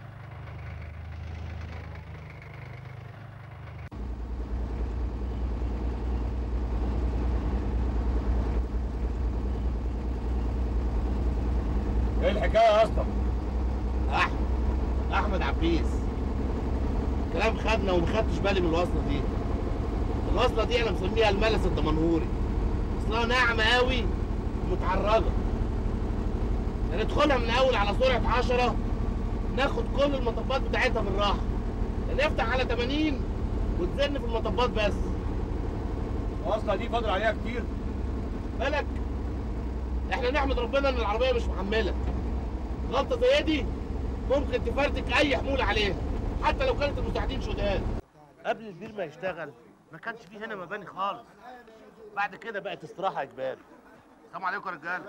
ايه الحكايه يا اسطى؟ أحمد أحمد عبيس كلام خدنا وما خدتش بالي من الوصلة دي الوصلة دي أنا مسميها الملس الدمنهوري أصلها ناعمة قوي ومتعرجة ندخلها من أول على سرعة 10 ناخد كل المطبات بتاعتها بالراحة نفتح على 80 وتزن في المطبات بس الوصله دي فاضل عليها كتير بالك احنا نحمد ربنا ان العربيه مش محمله غلطه زي دي ممكن تفرتك اي حمول عليها حتى لو كانت المساعدين شداد قبل البير ما يشتغل ما كانش فيه هنا مباني خالص بعد كده بقت استراحه اجباري السلام عليكم يا رجاله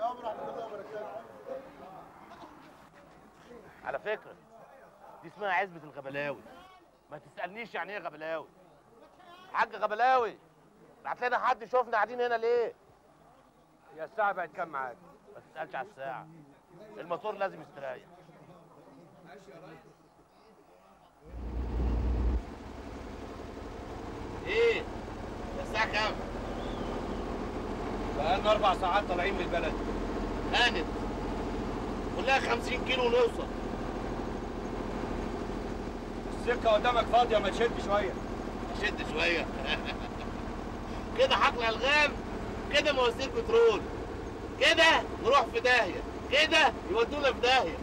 على فكره دي اسمها عزبه الغبلاوي ما تسالنيش يعني ايه غبلاوي حاج غبلاوي بعت لنا حد يشوفنا قاعدين هنا ليه هي الساعه بقت كام معاك؟ ما تسالش على الساعه الموتور لازم يستريح ايه الساعه كام بقالنا اربع ساعات طالعين من البلد هانت كلها 50 كيلو ونوصل السكه قدامك فاضيه ما تشد شويه شد شويه كده حقل الغام كده مواسير بترول كده نروح في داهيه كده يودونا في داهيه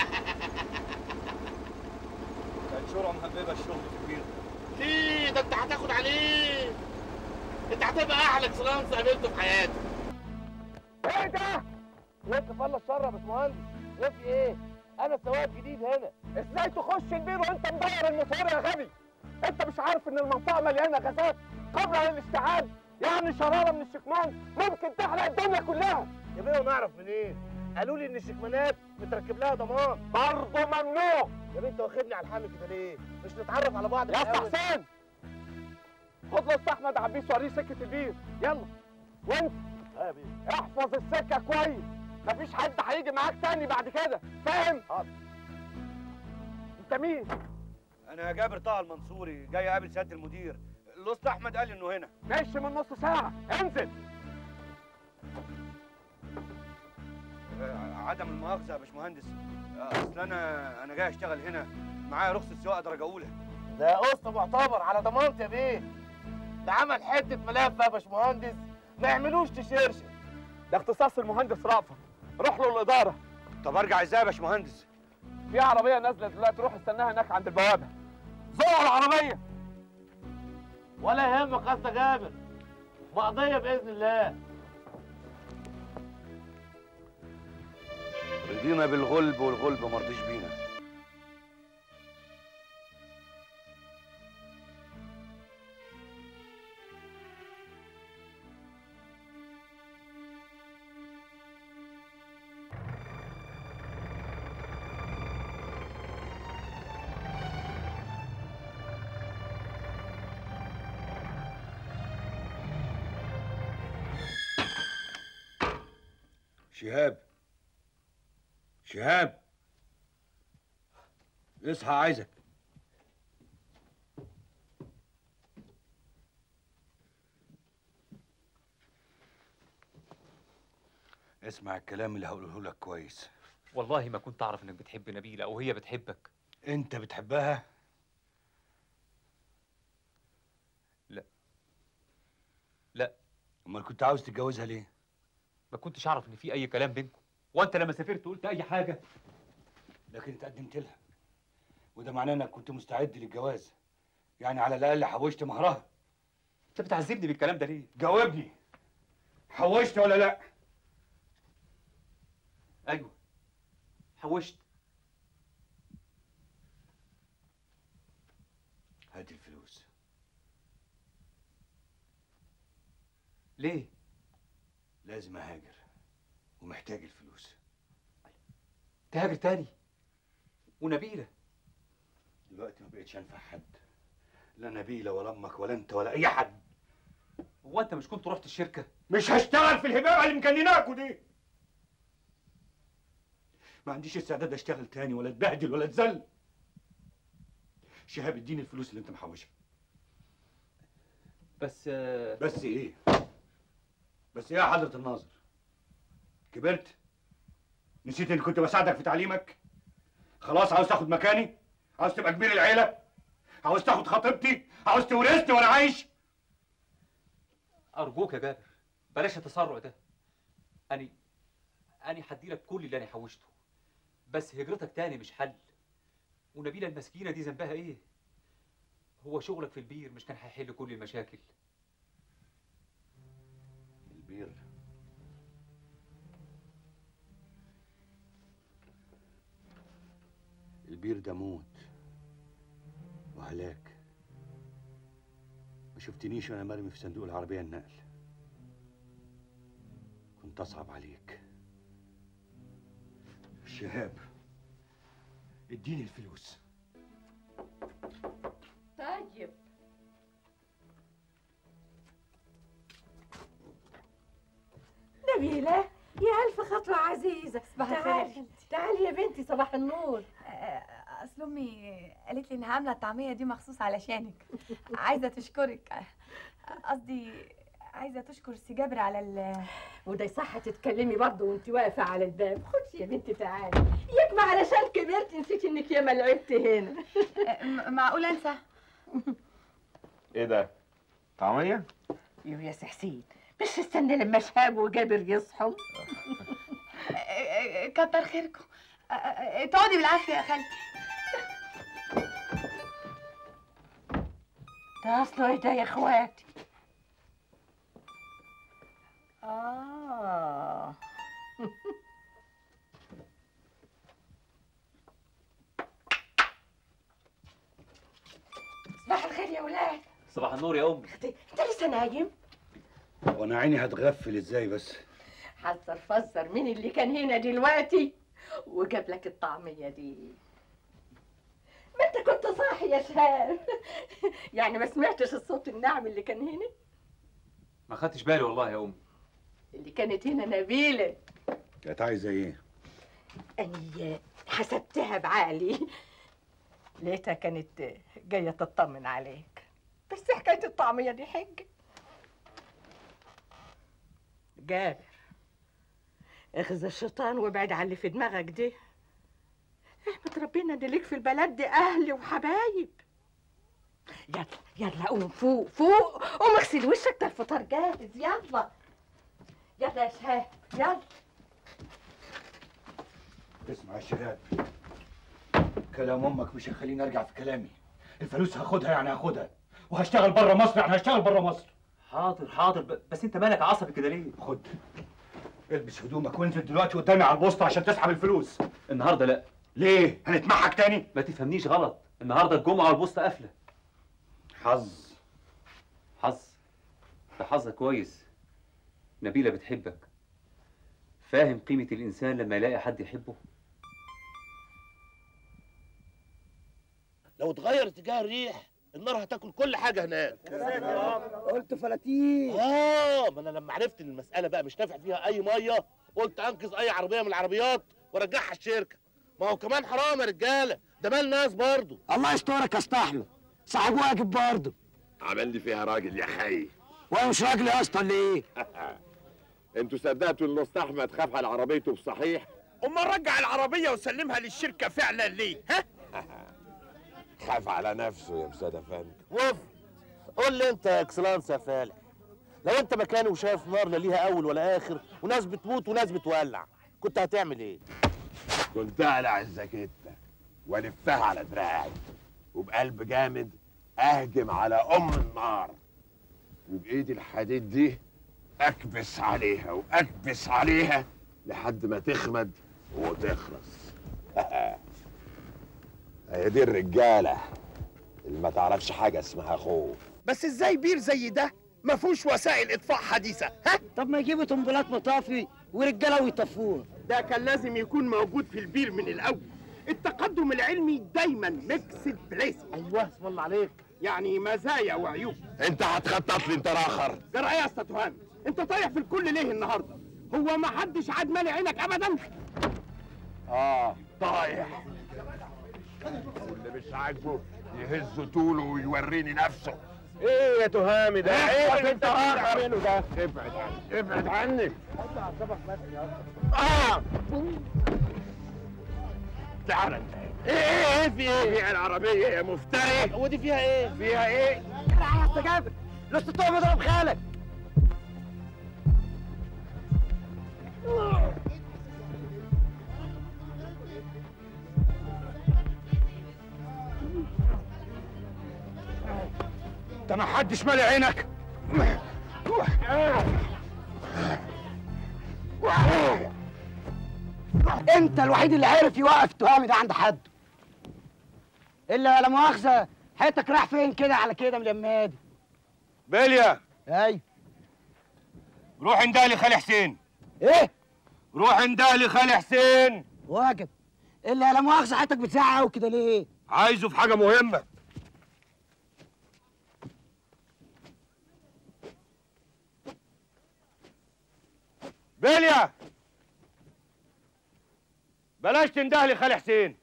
كانت شورى مهببه الشغل كبير ليه ده انت هتاخد عليه انت هتبقى احلى اكسلانس قابلته في حياتي ايه ده؟ وقف الله الشر يا باشمهندس وفي ايه؟ انا سواق جديد هنا ازاي تخش البير وانت مدور الموتور يا غبي انت مش عارف ان المنطقه مليانه غازات قبل الاشتعال يعني شراره من الشكمان ممكن تحرق الدنيا كلها يا بيه ونعرف منين؟ قالوا لي ان الشكمانات متركب لها ضمان برضه ممنوع يا بيه انت واخدني على الحامل كده ليه؟ مش نتعرف على بعض يا اسطى الأول؟ حسين خد له أسطى احمد عبيس وريه سكه البير يلا وانت اه يا بيه احفظ السكه كويس مفيش حد هيجي معاك تاني بعد كده فاهم؟ حاضر انت مين؟ انا جابر طه المنصوري جاي اقابل سياده المدير الاسطى احمد قال لي انه هنا ماشي من نص ساعه انزل آه، عدم المؤاخذه يا باشمهندس آه، اصل انا انا جاي اشتغل هنا معايا رخصه سواقه درجه اولى ده قسط معتبر على ضمانتي يا بيه ده عمل حته ملف يا باشمهندس ما يعملوش تشرشر ده اختصاص المهندس رأفت روح له الاداره طب ارجع ازاي يا باشمهندس في عربيه نازله دلوقتي روح استناها هناك عند البوابه زوق العربيه ولا يهمك قصد جابر مقضيه باذن الله رضينا بالغلب والغلب ما رضيش بينا شهاب شهاب اصحى عايزك اسمع الكلام اللي هقوله لك كويس والله ما كنت اعرف انك بتحب نبيله او هي بتحبك انت بتحبها لا لا امال كنت عاوز تتجوزها ليه ما كنتش اعرف ان في اي كلام بينكم وانت لما سافرت قلت اي حاجه لكن اتقدمت لها وده معناه انك كنت مستعد للجواز يعني على الاقل حوشت مهرها انت بتعذبني بالكلام ده ليه جاوبني حوشت ولا لا ايوه حوشت هات الفلوس ليه لازم اهاجر ومحتاج الفلوس تهاجر تاني ونبيله دلوقتي ما بقتش انفع حد لا نبيله ولا امك ولا انت ولا اي حد هو انت مش كنت رحت الشركه مش هشتغل في الهباء اللي مكنناكوا دي ما عنديش استعداد اشتغل تاني ولا اتبهدل ولا اتذل شهاب اديني الفلوس اللي انت محوشها بس بس ايه بس ايه يا حضرة الناظر كبرت نسيت اني كنت بساعدك في تعليمك خلاص عاوز تاخد مكاني عاوز تبقى كبير العيلة عاوز تاخد خطيبتي عاوز تورثني وانا عايش ارجوك يا جابر بلاش التسرع ده اني اني هديلك كل اللي انا حوشته بس هجرتك تاني مش حل ونبيله المسكينه دي ذنبها ايه هو شغلك في البير مش كان هيحل كل المشاكل البير البير ده موت وهلاك ما شفتنيش وانا مرمي في صندوق العربية النقل كنت اصعب عليك شهاب اديني الفلوس طيب نبيلة يا ألف خطوة عزيزة صباح الخير يا تعالي تعالي يا بنتي صباح النور اصل امي قالت لي انها عامله الطعميه دي مخصوص علشانك عايزه تشكرك قصدي عايزه تشكر سي جابر على ال وده يصح تتكلمي برضه وانت واقفة على الباب خدي يا بنتي تعالي يكمى علشان كبرتي نسيتي انك ياما لعبت هنا معقول انسى ايه ده؟ طعمية؟ يو يا سحسين بس استنى لما شهاب وجابر يصحوا كتر خيركم تقعدي بالعافيه يا خالتي ده اصله ايه ده يا اخواتي اه صباح الخير يا ولاد صباح النور يا امي انت لسه نايم وانا عيني هتغفل ازاي بس حذر فزر مين اللي كان هنا دلوقتي وجاب لك الطعمية دي ما انت كنت صاحي يا شهاب يعني ما سمعتش الصوت الناعم اللي كان هنا ما خدتش بالي والله يا امي اللي كانت هنا نبيلة كانت عايزه ايه أني حسبتها بعقلي لقيتها كانت جاية تطمن عليك بس حكاية الطعمية دي حجة جابر اخذ الشيطان وابعد عن اللي في دماغك دي احمد ربنا ان ليك في البلد دي اهل وحبايب يلا يلا قوم فوق فوق قوم اغسل وشك ده الفطار جاهز يلا يلا يا شهاب يلا اسمع يا شهاب كلام امك مش هيخليني ارجع في كلامي الفلوس هاخدها يعني هاخدها وهشتغل بره مصر يعني هشتغل بره مصر حاضر حاضر ب- بس انت مالك عصبي كده ليه خد البس هدومك وانزل دلوقتي قدامي على البوسطه عشان تسحب الفلوس النهارده لا ليه هنتمحك تاني ما تفهمنيش غلط النهارده الجمعه والبوسطه قافله حظ حظ ده حظك كويس نبيله بتحبك فاهم قيمه الانسان لما يلاقي حد يحبه لو اتغير اتجاه الريح النار هتاكل كل حاجه هناك قلت فلاتين اه ما انا لما عرفت ان المساله بقى مش نافع فيها اي ميه قلت انقذ اي عربيه من العربيات وارجعها الشركه ما هو كمان حرام يا رجاله ده مال ناس برضه الله يسترك يا اسطى احمد صاحب واجب برضه عمل لي فيها راجل يا خي وانا مش راجل يا اسطى ولا ايه؟ انتوا صدقتوا ان اسطى احمد خاف على عربيته بصحيح امال رجع العربيه وسلمها للشركه فعلا ليه ها خاف على نفسه يا استاذ افندي وف قول لي انت يا اكسلانس يا فالح لو انت مكاني وشايف نار لا ليها اول ولا اخر وناس بتموت وناس بتولع كنت هتعمل ايه كنت اقلع الزكته والفها على دراعي وبقلب جامد اهجم على ام النار وبايدي الحديد دي اكبس عليها واكبس عليها لحد ما تخمد وتخلص هي دي الرجاله اللي ما تعرفش حاجه اسمها خوف بس ازاي بير زي ده ما فيهوش وسائل اطفاء حديثه ها طب ما يجيبوا طنبلات مطافي ورجاله ويطفوها ده كان لازم يكون موجود في البير من الاول التقدم العلمي دايما ميكسد بليس ايوه اسم الله عليك يعني مزايا وعيوب انت هتخطط لي انت راخر جرى ايه يا استاذ تهام انت طايح في الكل ليه النهارده هو ما حدش عاد مالي عينك ابدا اه طايح واللي مش عاجبه يهز طوله ويوريني نفسه ايه يا تهامي ده ايه اللي انت بتعمله ده ابعد عني ابعد عني اه تعال انت ايه ايه ايه في ايه في العربيه يا مفتري ودي فيها ايه فيها ايه يا استاذ جابر لسه تقوم اضرب خالك انت ما حدش مالي عينك انت الوحيد اللي عرف يوقف تهامي ده عند حد الا لا مؤاخذه حياتك رايح فين كده على كده من اليمادي بليا ايوه روح اندهلي خالي حسين ايه روح اندهلي خالي حسين واجب الا لا مؤاخذه حياتك بتزعق قوي كده ليه عايزه في حاجه مهمه بليا بلاش تندهلي خالي حسين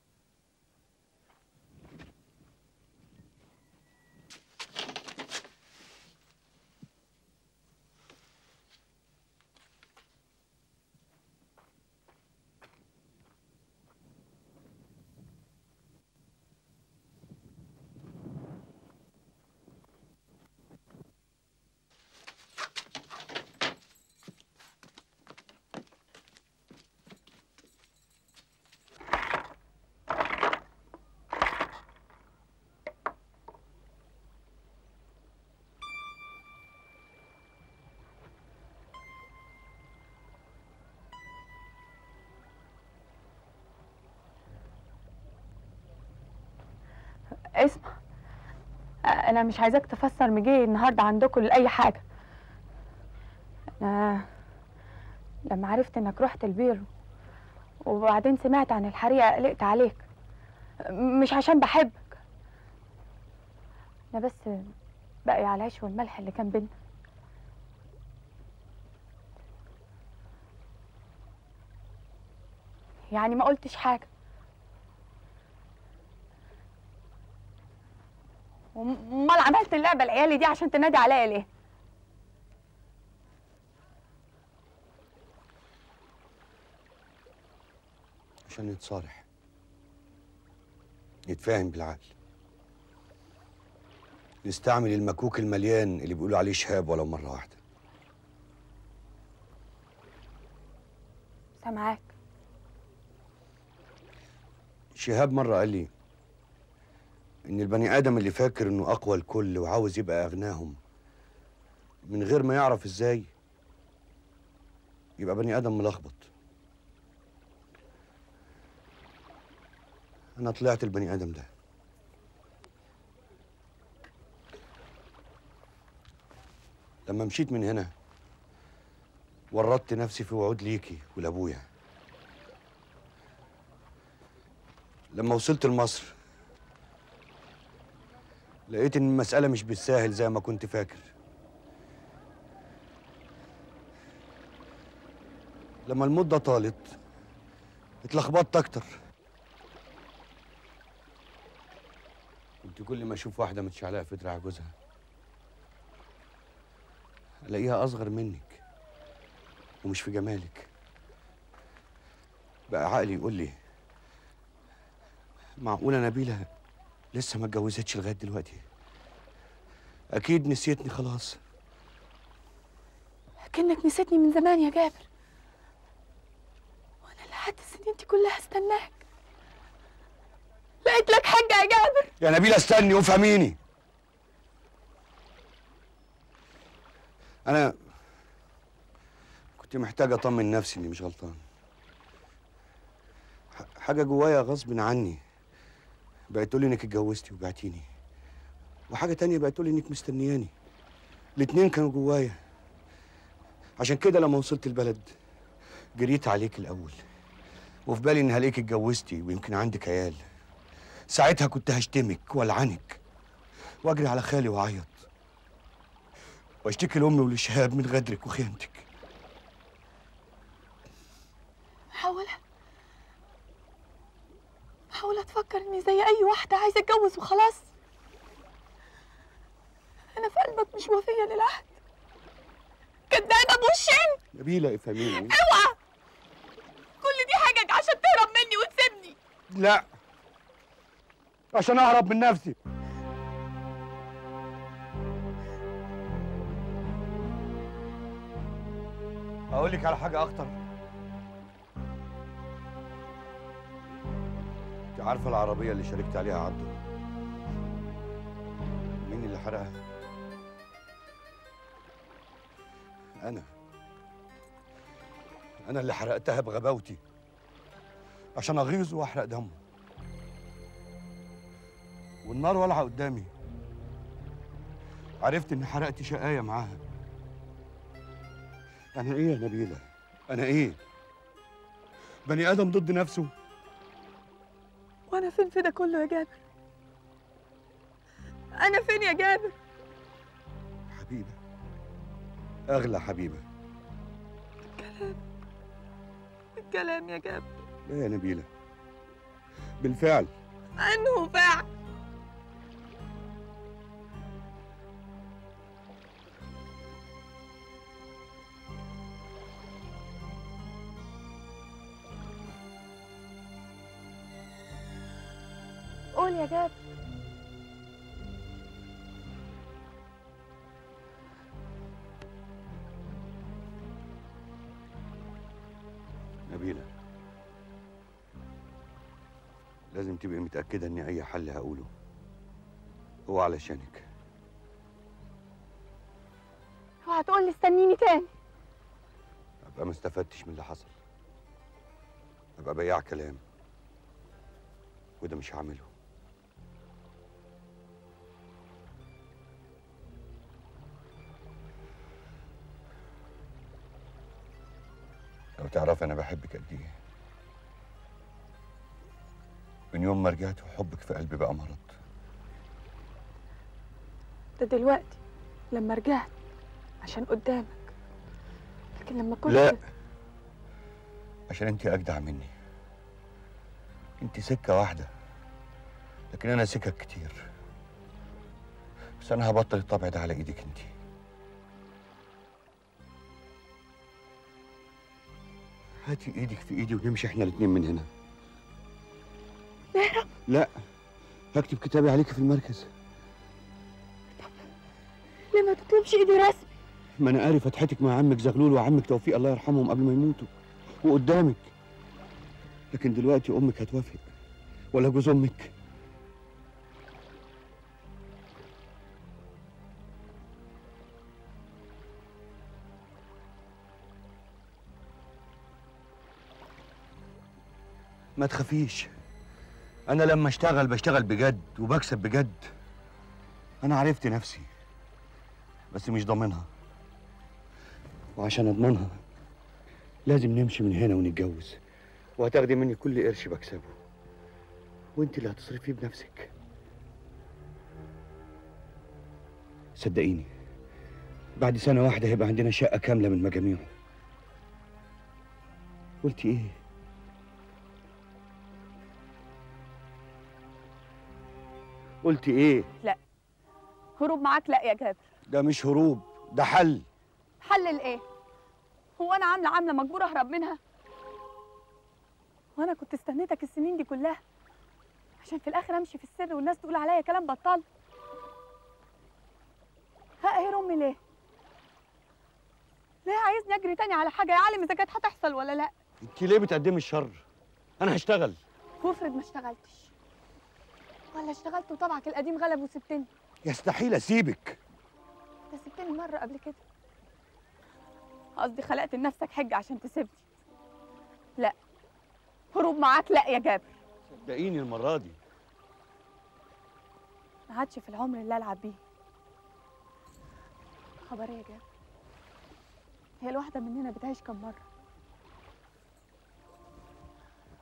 اسمع انا مش عايزاك تفسر مجي النهارده عندكم لاي حاجه انا لما عرفت انك رحت البير وبعدين سمعت عن الحريقه قلقت عليك مش عشان بحبك انا بس باقي على العيش والملح اللي كان بينا يعني ما قلتش حاجه امال عملت اللعبه العيالي دي عشان تنادي عليا ليه عشان نتصالح نتفاهم بالعقل نستعمل المكوك المليان اللي بيقولوا عليه شهاب ولو مرة واحدة سامعاك شهاب مرة قال لي إن البني آدم اللي فاكر إنه أقوى الكل وعاوز يبقى أغناهم من غير ما يعرف إزاي يبقى بني آدم ملخبط أنا طلعت البني آدم ده لما مشيت من هنا ورطت نفسي في وعود ليكي ولأبويا لما وصلت لمصر لقيت ان المسألة مش بالساهل زي ما كنت فاكر لما المدة طالت اتلخبطت أكتر كنت كل ما أشوف واحدة متشعلقة في دراع جوزها ألاقيها أصغر منك ومش في جمالك بقى عقلي يقول لي معقولة نبيلة لسه ما اتجوزتش لغاية دلوقتي أكيد نسيتني خلاص كأنك نسيتني من زمان يا جابر وانا لحد السنين دي كلها استناك لقيت لك حاجة يا جابر يا نبيلة استني وافهميني أنا كنت محتاج أطمن نفسي إني مش غلطان ح- حاجة جوايا غصب عني بقت تقولي إنك اتجوزتي وبعتيني وحاجة تانية بقت تقولي إنك مستنياني الاتنين كانوا جوايا عشان كده لما وصلت البلد جريت عليك الأول وفي بالي اني هلاقيك اتجوزتي ويمكن عندك عيال ساعتها كنت هشتمك والعنك واجري على خالي واعيط واشتكي لامي ولشهاب من غدرك وخيانتك محاولة محاولة أتفكر إني زي أي واحدة عايزة أتجوز وخلاص أنا في قلبك مش وفية للعهد كدابة بوشين نبيلة افهميني اوعى كل دي حاجة عشان تهرب مني وتسيبني لا عشان اهرب من نفسي اقول لك على حاجه اخطر انت عارفه العربيه اللي شاركت عليها عبده مين اللي حرقها انا انا اللي حرقتها بغباوتي عشان اغيظه واحرق دمه والنار والعه قدامي عرفت اني حرقت شقايه معاها انا ايه يا نبيله انا ايه بني ادم ضد نفسه وأنا فين في ده كله يا جابر أنا فين يا جابر حبيبه اغلى حبيبه الكلام الكلام يا جابر لا يا نبيله بالفعل أنه فعل قول يا جابر نبيله لازم تبقي متاكده ان اي حل هقوله هو علشانك اوعى تقول لي استنيني تاني ابقى ما استفدتش من اللي حصل ابقى بياع كلام وده مش هعمله لو تعرفي انا بحبك قد ايه من يوم ما رجعت وحبك في قلبي بقى مرض ده دلوقتي لما رجعت عشان قدامك لكن لما كنت لا عشان انت اجدع مني انت سكه واحده لكن انا سكك كتير بس انا هبطل الطبع ده على ايدك انت هاتي ايدك في ايدي ونمشي احنا الاتنين من هنا نهرب لا هكتب كتابي عليك في المركز ليه ما تطلبش ايدي رسمي ما انا قاري فتحتك مع عمك زغلول وعمك توفيق الله يرحمهم قبل ما يموتوا وقدامك لكن دلوقتي امك هتوافق ولا جوز امك ما تخافيش انا لما اشتغل بشتغل بجد وبكسب بجد انا عرفت نفسي بس مش ضامنها وعشان اضمنها لازم نمشي من هنا ونتجوز وهتاخدي مني كل قرش بكسبه وانت اللي هتصرفيه بنفسك صدقيني بعد سنة واحدة هيبقى عندنا شقة كاملة من مجاميعه قلتي ايه؟ قلتي ايه؟ لا هروب معاك لا يا جابر ده مش هروب ده حل حل لايه هو انا عامله عامله مجبوره اهرب منها وانا كنت استنيتك السنين دي كلها عشان في الاخر امشي في السر والناس تقول عليا كلام بطال هقهر امي ليه ليه عايزني اجري تاني على حاجه يا عالم اذا كانت هتحصل ولا لا انت ليه بتقدمي الشر؟ انا هشتغل وافرض ما اشتغلتش ولا اشتغلت وطبعك القديم غلب وسبتني يستحيل اسيبك ده سبتني مره قبل كده قصدي خلقت لنفسك حجه عشان تسيبني لا هروب معاك لا يا جابر صدقيني المرة دي ما عادش في العمر اللي العب بيه خبر ايه يا جابر هي الواحده مننا بتعيش كم مره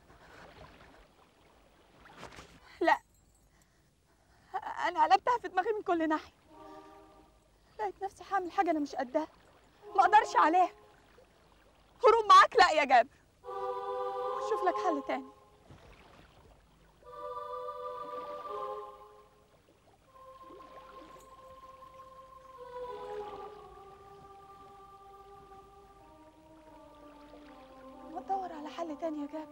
بتوجع في دماغي من كل ناحيه لقيت نفسي حامل حاجه انا مش قدها ما اقدرش عليها هروب معاك لا يا جابر شوف لك حل تاني ما تدور على حل تاني يا جابر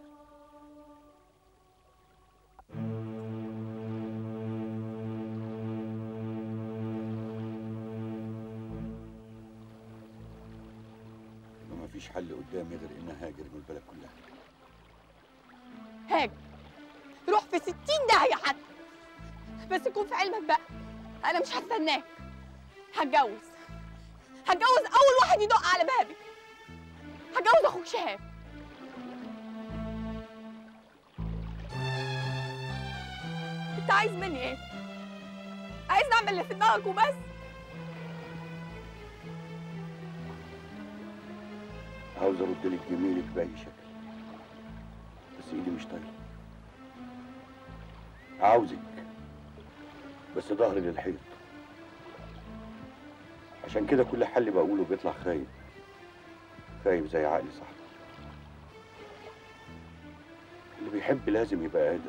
ما فيش حل قدامي غير اني هاجر من البلد كلها هاجر روح في ستين داهية حتى بس يكون في علمك بقى أنا مش هستناك هتجوز هتجوز أول واحد يدق على بابي هتجوز أخوك شهاب أنت عايز مني إيه؟ عايز نعمل اللي في دماغك وبس؟ عاوز ارد لك جميلك باي شكل بس ايدي مش طايله عاوزك بس ظهري للحيط عشان كده كل حل بقوله بيطلع خايب خايب زي عقلي صح اللي بيحب لازم يبقى قادر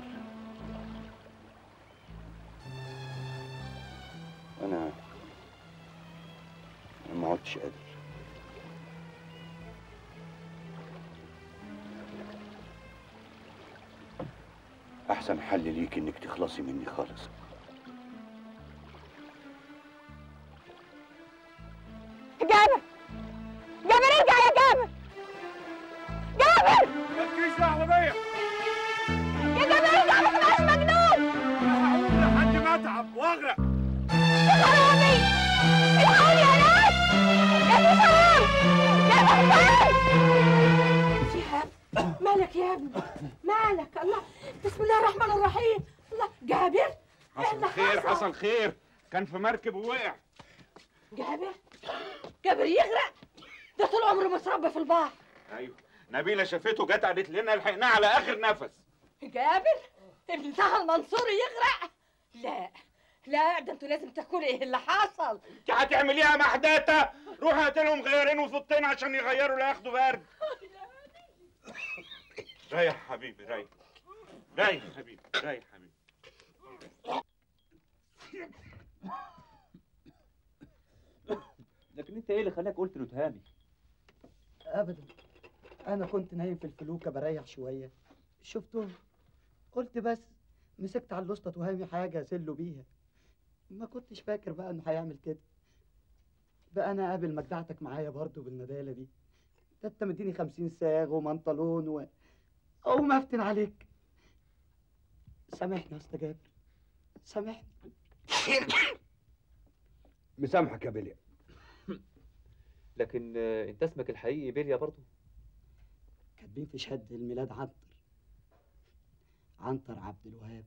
انا انا ما عدتش قادر احسن حل ليك انك تخلصي مني خالص جابر جابر ارجع يا جابر جابر مالكيش دعوه بيا يا جابر ارجع ما تبقاش مجنون هقوم لحد ما اتعب واغرق يا خرابي الحقوني يا ناس يا شهاب يا شهاب مالك يا ابني مالك الله بسم الله الرحمن الرحيم الله جابر حصل خير حصل خير كان في مركب ووقع جابر جابر يغرق ده طول عمره متربى في البحر ايوه نبيله شافته جت قالت لنا لحقناه على اخر نفس جابر ابن سهل منصور يغرق لا لا ده انتوا لازم تحكوا لي ايه اللي حصل انت هتعمليها محداته روح هات لهم غيارين وفطين عشان يغيروا لا ياخدوا برد ريح حبيبي ريح ريح حبيبي ريح حبيبي لكن انت ايه اللي خلاك قلت له تهامي ابدا انا كنت نايم في الفلوكه بريح شويه شفتهم قلت بس مسكت على الوسطى تهامي حاجه اسله بيها ما كنتش فاكر بقى انه هيعمل كده بقى انا قابل مجدعتك معايا برضو بالندالة دي ده انت مديني خمسين ساغ ومنطلون و او ما افتن عليك سامحني يا استاذ جابر سامحني مسامحك يا بليا لكن آه، انت اسمك الحقيقي بيليا برضه كاتبين في شهادة الميلاد عنتر عنتر عبد الوهاب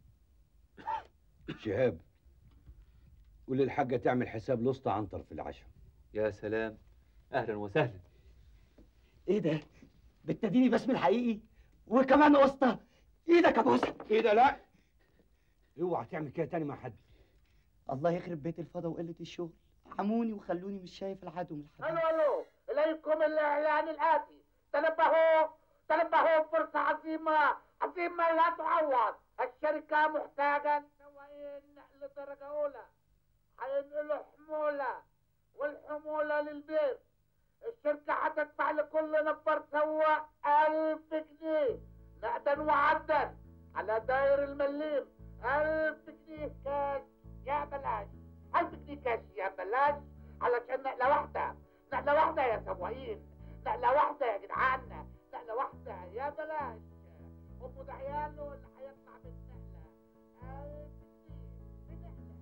شهاب قول للحاجة تعمل حساب لسطى عنتر في العشاء يا سلام اهلا وسهلا ايه ده بتديني باسم الحقيقي وكمان وسطى ايدك يا بوسه ايه ده لا اوعى تعمل كده تاني مع حد الله يخرب بيت الفضا وقلة الشغل عموني وخلوني مش شايف العدو من الحديد الو الو اليكم الاعلان الاتي تنبهوا تنبهوا فرصه عظيمه عظيمه لا تعوض الشركه محتاجه سواقين نقل درجه اولى هينقلوا حموله والحموله للبيت الشركه هتدفع لكل نفر سواق ألف جنيه نقدا وعدا على داير المليم ألف جنيه كاش يا بلاش ألف جنيه كاش يا بلاش علشان نقلة واحدة نقلة واحدة يا سواقين نقلة واحدة يا جدعان نقلة واحدة يا بلاش أم ده عياله اللي هيطلع بالنقلة ألف جنيه بنقلة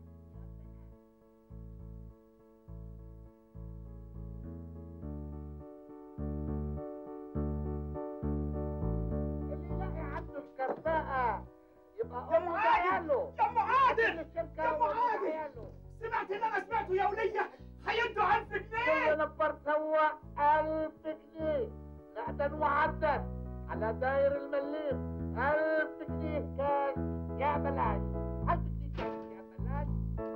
اللي يلاقي عنده الكفاءة يبقى أم ده عياله يا ام عادل الشركة يا ام وأم عادل عياله سمعت اللي انا سمعته يا وليه هيدوا 1000 جنيه كل نفر سوا ألف جنيه نقدا وعدا على داير المليم ألف جنيه كاش يا بلاش ألف جنيه كاش يا بلاش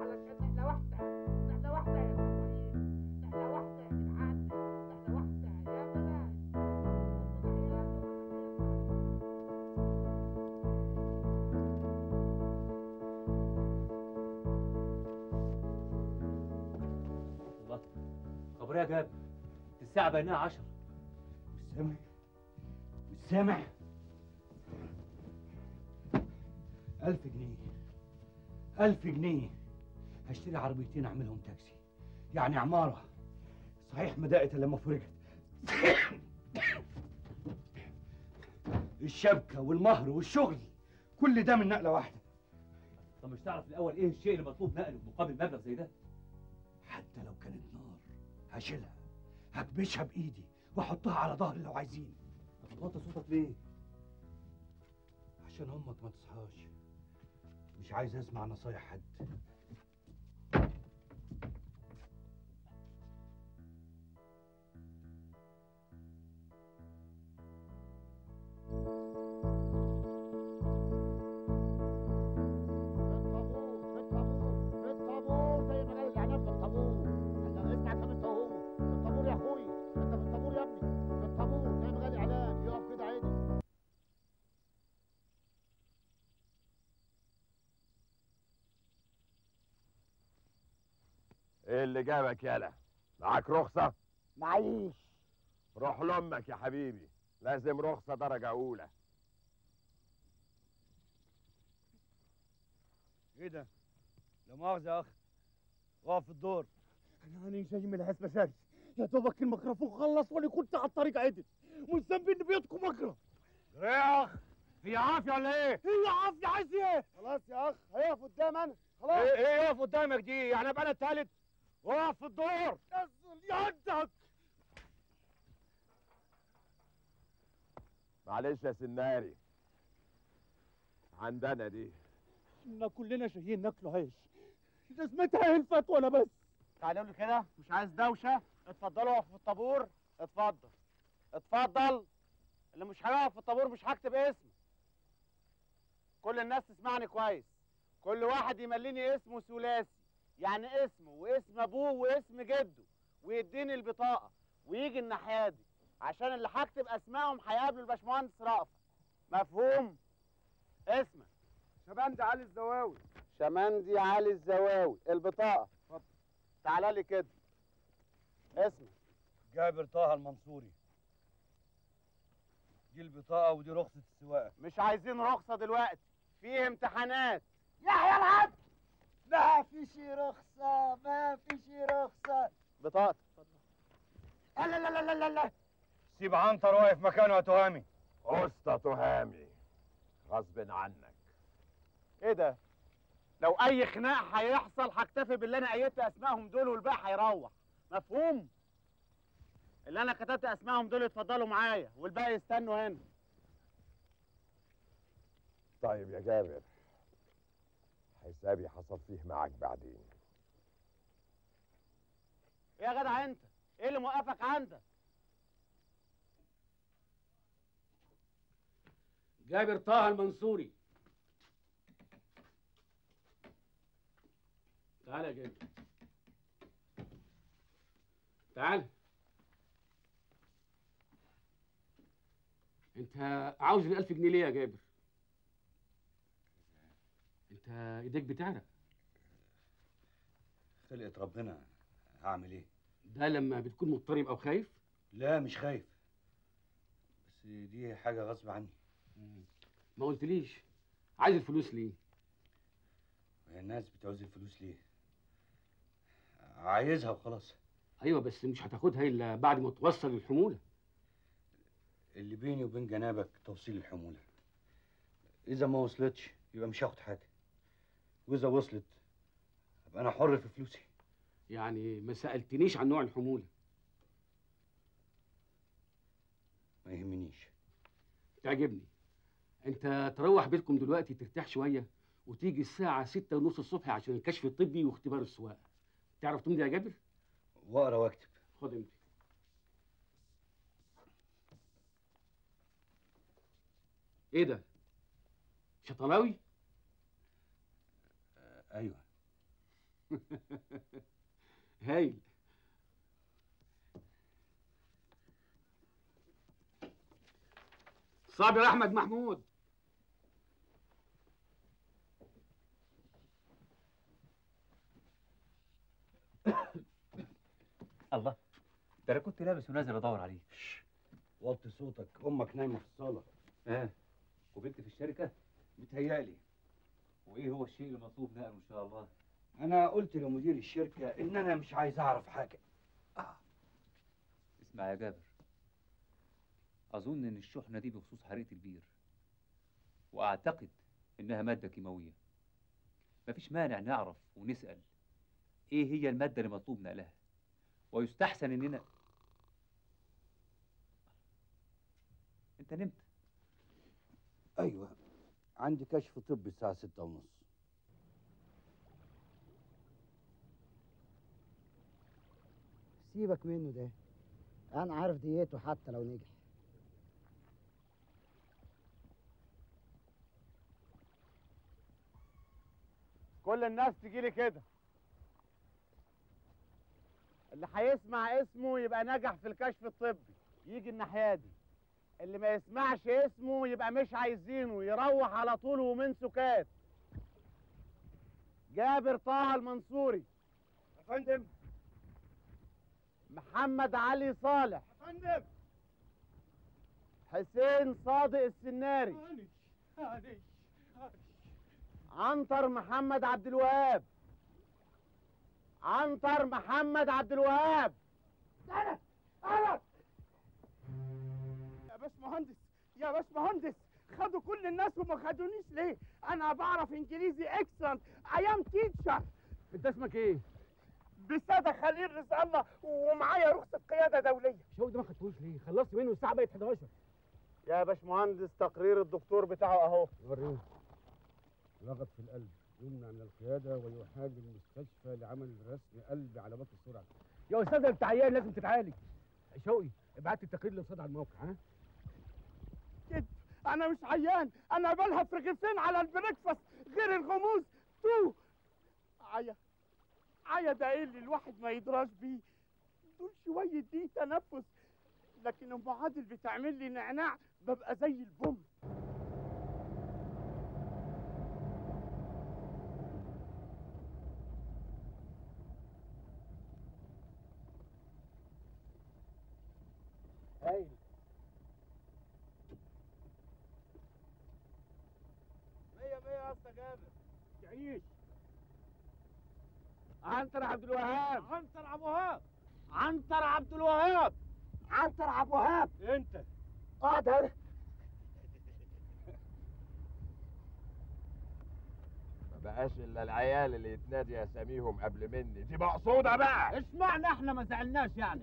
ورايا جاب الساعة بينها عشرة مش سامع مش سامع ألف جنيه ألف جنيه هشتري عربيتين أعملهم تاكسي يعني عمارة صحيح ما دقت إلا لما فرجت الشبكة والمهر والشغل كل ده من نقلة واحدة طب مش تعرف الأول إيه الشيء اللي مطلوب نقله مقابل مبلغ زي ده؟ حتى لو كانت نار هشيلها هكبشها بإيدي وأحطها على ظهري لو عايزين طب بتوطي صوتك ليه؟ عشان أمك ما تصحاش مش عايز أسمع نصايح حد في الطابور زي ما قال الاعلام في الطابور انا اسمع كمان انت وهو في الطابور يا اخوي انت في الطابور يا ابني في الطابور زي ما قال الاعلام يقف كده عادي ايه اللي جابك يالا معاك رخصة معيش روح لامك يا حبيبي لازم رخصة درجة أولى ايه ده؟ لا مؤاخذة يا اخ اقف في الدور انا انا جاي من الحسبه شارس يا دوبك الميكروفون خلص وانا كنت على الطريق عدل والذنب ان بيدكم مجرى يا اخ هي عافية ولا ايه؟ هي عافية عايز ايه؟ خلاص يا اخ هيقف قدام انا خلاص ايه ايه يقف قدامك دي؟ يعني ابقى انا التالت؟ اقف في الدور نزل يدك معلش يا سناري عندنا دي احنا كلنا جايين ناكلوا عيش لازمتها ايه الفتوى بس تعالوا لي كده مش عايز دوشه اتفضلوا اقفوا في الطابور اتفضل اتفضل اللي مش هيقف في الطابور مش هكتب اسمه كل الناس تسمعني كويس كل واحد يمليني اسمه ثلاثي يعني اسمه واسم ابوه واسم جده ويديني البطاقه ويجي الناحيه دي عشان اللي هكتب اسمائهم هيقابلوا الباشمهندس رأفت مفهوم اسمك شبندي علي الزواوي شمندي علي الزواوي البطاقه تعالى لي كده اسمك جابر طه المنصوري دي البطاقة ودي رخصة السواقة مش عايزين رخصه دلوقتي في امتحانات يحيى العبد ما فيش رخصة ما فيش رخصة بطاقتك لا لا لا لا لا لا سيب عنتر واقف مكانه يا تهامي أسطى تهامي غصب عنك ايه ده لو اي خناق هيحصل هكتفي باللي انا قيدت اسمائهم دول والباقي هيروح مفهوم اللي انا كتبت اسمائهم دول اتفضلوا معايا والباقي يستنوا هنا طيب يا جابر حسابي حصل فيه معاك بعدين ايه يا جدع انت ايه اللي موقفك عندك جابر طه المنصوري تعال يا جابر تعال انت عاوز الألف جنيه ليه يا جابر انت ايديك بتعرق خلقة ربنا هعمل ايه؟ ده لما بتكون مضطرب او خايف لا مش خايف بس دي حاجة غصب عني ما قلتليش عايز الفلوس ليه هي الناس بتعوز الفلوس ليه؟ عايزها وخلاص ايوه بس مش هتاخدها الا بعد ما توصل الحموله اللي بيني وبين جنابك توصيل الحمولة إذا ما وصلتش يبقى مش هاخد حاجة وإذا وصلت أبقى أنا حر في فلوسي يعني ما سالتنيش عن نوع الحموله ما يهمنيش تعجبني انت تروح بيتكم دلوقتي ترتاح شويه وتيجي الساعه ستة ونص الصبح عشان الكشف الطبي واختبار السواقه تعرف تمضي يا جابر وأقرا وأكتب خد امضي ايه ده شطلاوي أيوه هايل صابر احمد محمود الله لابس ونازل ادور عليك وطي صوتك امك نايمه في الصاله اه وبنت في الشركه متهيالي وايه هو الشيء المطلوب نقله ان شاء الله انا قلت لمدير الشركه ان انا مش عايز اعرف حاجه اسمع يا جابر اظن ان الشحنه دي بخصوص حريقه البير واعتقد انها ماده كيماويه مفيش مانع نعرف ونسال ايه هي الماده اللي مطلوب نقلها ويستحسن اننا انت نمت ايوه عندي كشف طبي الساعه ستة ونص سيبك منه ده انا عارف ديته حتى لو نجح كل الناس تجي لي كده اللي هيسمع اسمه يبقى نجح في الكشف الطبي يجي الناحيه دي اللي ما يسمعش اسمه يبقى مش عايزينه يروح على طول ومن سكات جابر طه المنصوري يا فندم محمد علي صالح يا فندم حسين صادق السناري عنتر محمد عبد الوهاب عنتر محمد عبد الوهاب انا انا يا باشمهندس يا باشمهندس خدوا كل الناس وما خدونيش ليه؟ انا بعرف انجليزي اكسلنت اي ام تيتشر انت اسمك ايه؟ بسادة خليل رزق الله ومعايا رخصة قيادة دولية شو ده ما خدتوش ليه؟ خلصت منه الساعه بقت 11 يا باشمهندس تقرير الدكتور بتاعه اهو وريني ضغط في القلب يمنع من القياده ويحال للمستشفى لعمل رسم قلب على بطء السرعه يا استاذ انت عيان لازم تتعالج شوقي ابعت لي التقرير للاستاذ على الموقع ها كده انا مش عيان انا بلهف رغيفين على البريكفاست غير الغموس تو عيا عيا ده ايه اللي الواحد ما يدراش بيه دول شوية دي تنفس لكن ام عادل بتعمل لي نعناع ببقى زي البوم هايل مية مية يا اسطى جابر تعيش عنتر عبد الوهاب عنتر عبد الوهاب عنتر عبد الوهاب عنتر عبد الوهاب انت اقعد هنا ما بقاش الا العيال اللي يتنادي اساميهم قبل مني دي مقصوده بقى اشمعنى احنا ما زعلناش يعني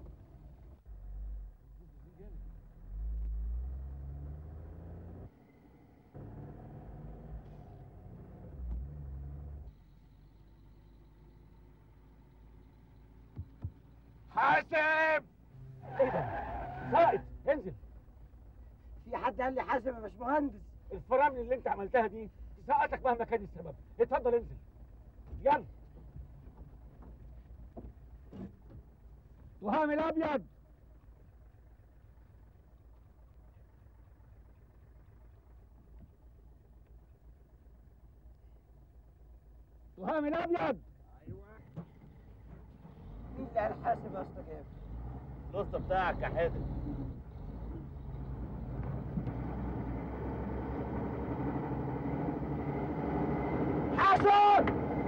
حاسب ايه ده؟ ساقط انزل في حد قال لي حاسب يا باشمهندس الفرامل اللي انت عملتها دي تسقطك مهما كان السبب اتفضل انزل يلا تهام الابيض تهام الابيض مين اللي قال حاسب يا اسطى جابر الاسطى بتاعك يا حاتم حسن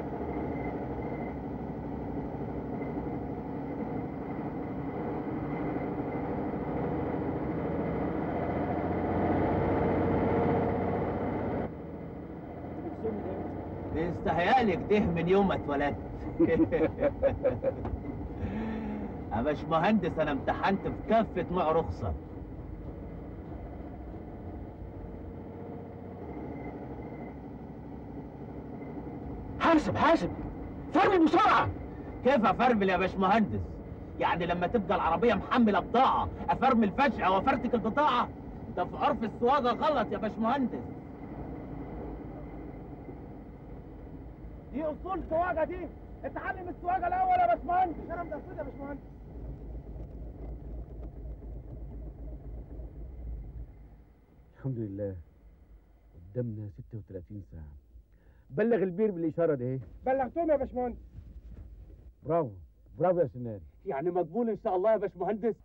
بيستهيألك ده من يوم ما اتولدت يا باشمهندس انا امتحنت في كافة نوع رخصة حاسب حاسب فرمل بسرعة كيف افرمل يا باشمهندس يعني لما تبقى العربية محملة بضاعة افرمل فجأة وافرتك البضاعة ده في عرف السواقة غلط يا باشمهندس دي اصول السواقه دي اتعلم السواقه الاول يا باشمهندس الكلام ده اصول يا باشمهندس الحمد لله قدامنا 36 ساعة بلغ البير بالإشارة دي بلغتهم يا باشمهندس برافو برافو يا سناري يعني مقبول ان شاء الله يا باشمهندس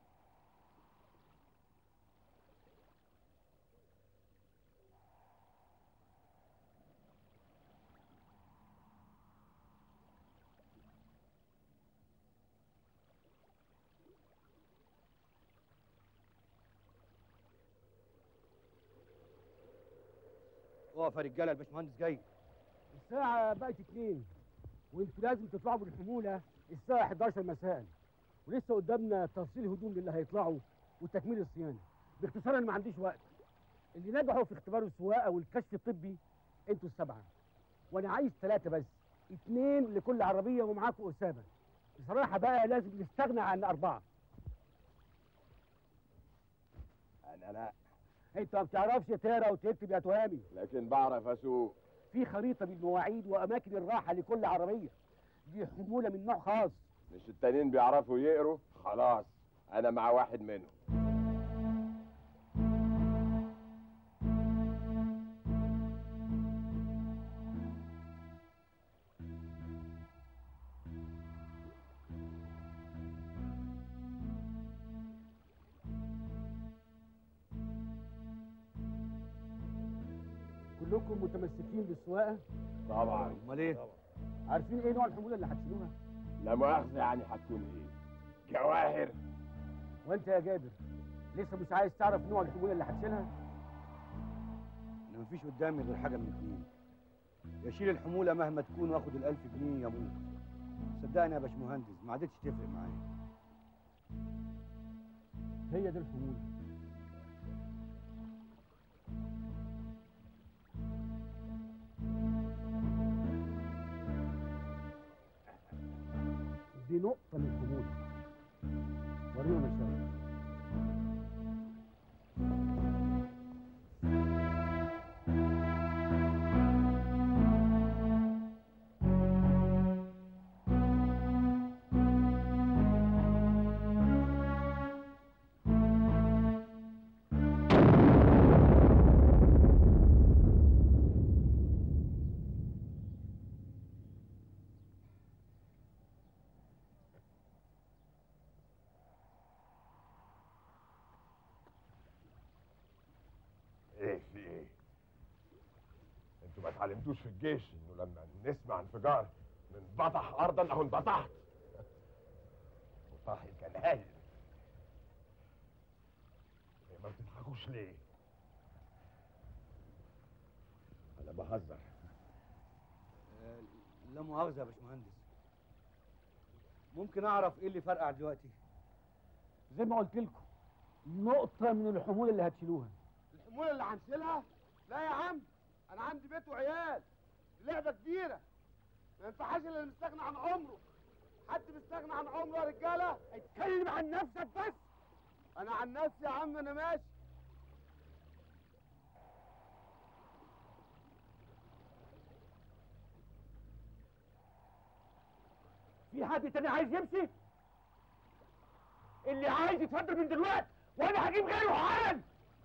اقف يا رجاله الباشمهندس جاي الساعة بقت اتنين وانتوا لازم تطلعوا بالحمولة الساعة 11 مساء ولسه قدامنا تفصيل هدوم للي هيطلعوا وتكميل الصيانة باختصار انا ما عنديش وقت اللي نجحوا في اختبار السواقة والكشف الطبي انتوا السبعة وانا عايز ثلاثة بس اتنين لكل عربية ومعاكم أسامة بصراحة بقى لازم نستغنى عن أربعة انا لا انت ما بتعرفش تقرا وتكتب يا تهامي لكن بعرف اسوق في خريطة بالمواعيد وأماكن الراحة لكل عربية دي حمولة من نوع خاص مش التانيين بيعرفوا يقروا خلاص انا مع واحد منهم كلكم متمسكين بالسواقة طبعا امال ايه عارفين ايه نوع الحمولة اللي هتشيلوها لا مؤاخذة يعني هتكون ايه جواهر وانت يا جابر لسه مش عايز تعرف نوع الحمولة اللي هتشيلها انا مفيش قدامي غير حاجه من اتنين يشيل الحموله مهما تكون واخد الالف جنيه يا ابوك صدقني يا باشمهندس ما عادتش تفرق معايا هي دي الحمولة دي نقطة من الحمولة وريهم يا شباب ايه في ايه انتوا ما اتعلمتوش في الجيش انه لما نسمع انفجار ننبطح ارضا او انبطحت وطاحي كان هايل إيه ما بتضحكوش ليه انا بهزر آه، لا مؤاخذه يا باشمهندس ممكن اعرف ايه اللي فرقع دلوقتي زي ما قلت لكم نقطة من الحمولة اللي هتشيلوها الحمولة اللي هنشيلها لا يا عم انا عندي بيت وعيال دي لعبة كبيرة ما ينفعش اللي مستغنى عن عمره حد مستغنى عن عمره يا رجالة اتكلم عن نفسك بس انا عن نفسي يا عم انا ماشي في حد تاني عايز يمشي اللي عايز يتفضل من دلوقتي وانا هجيب غيره حالا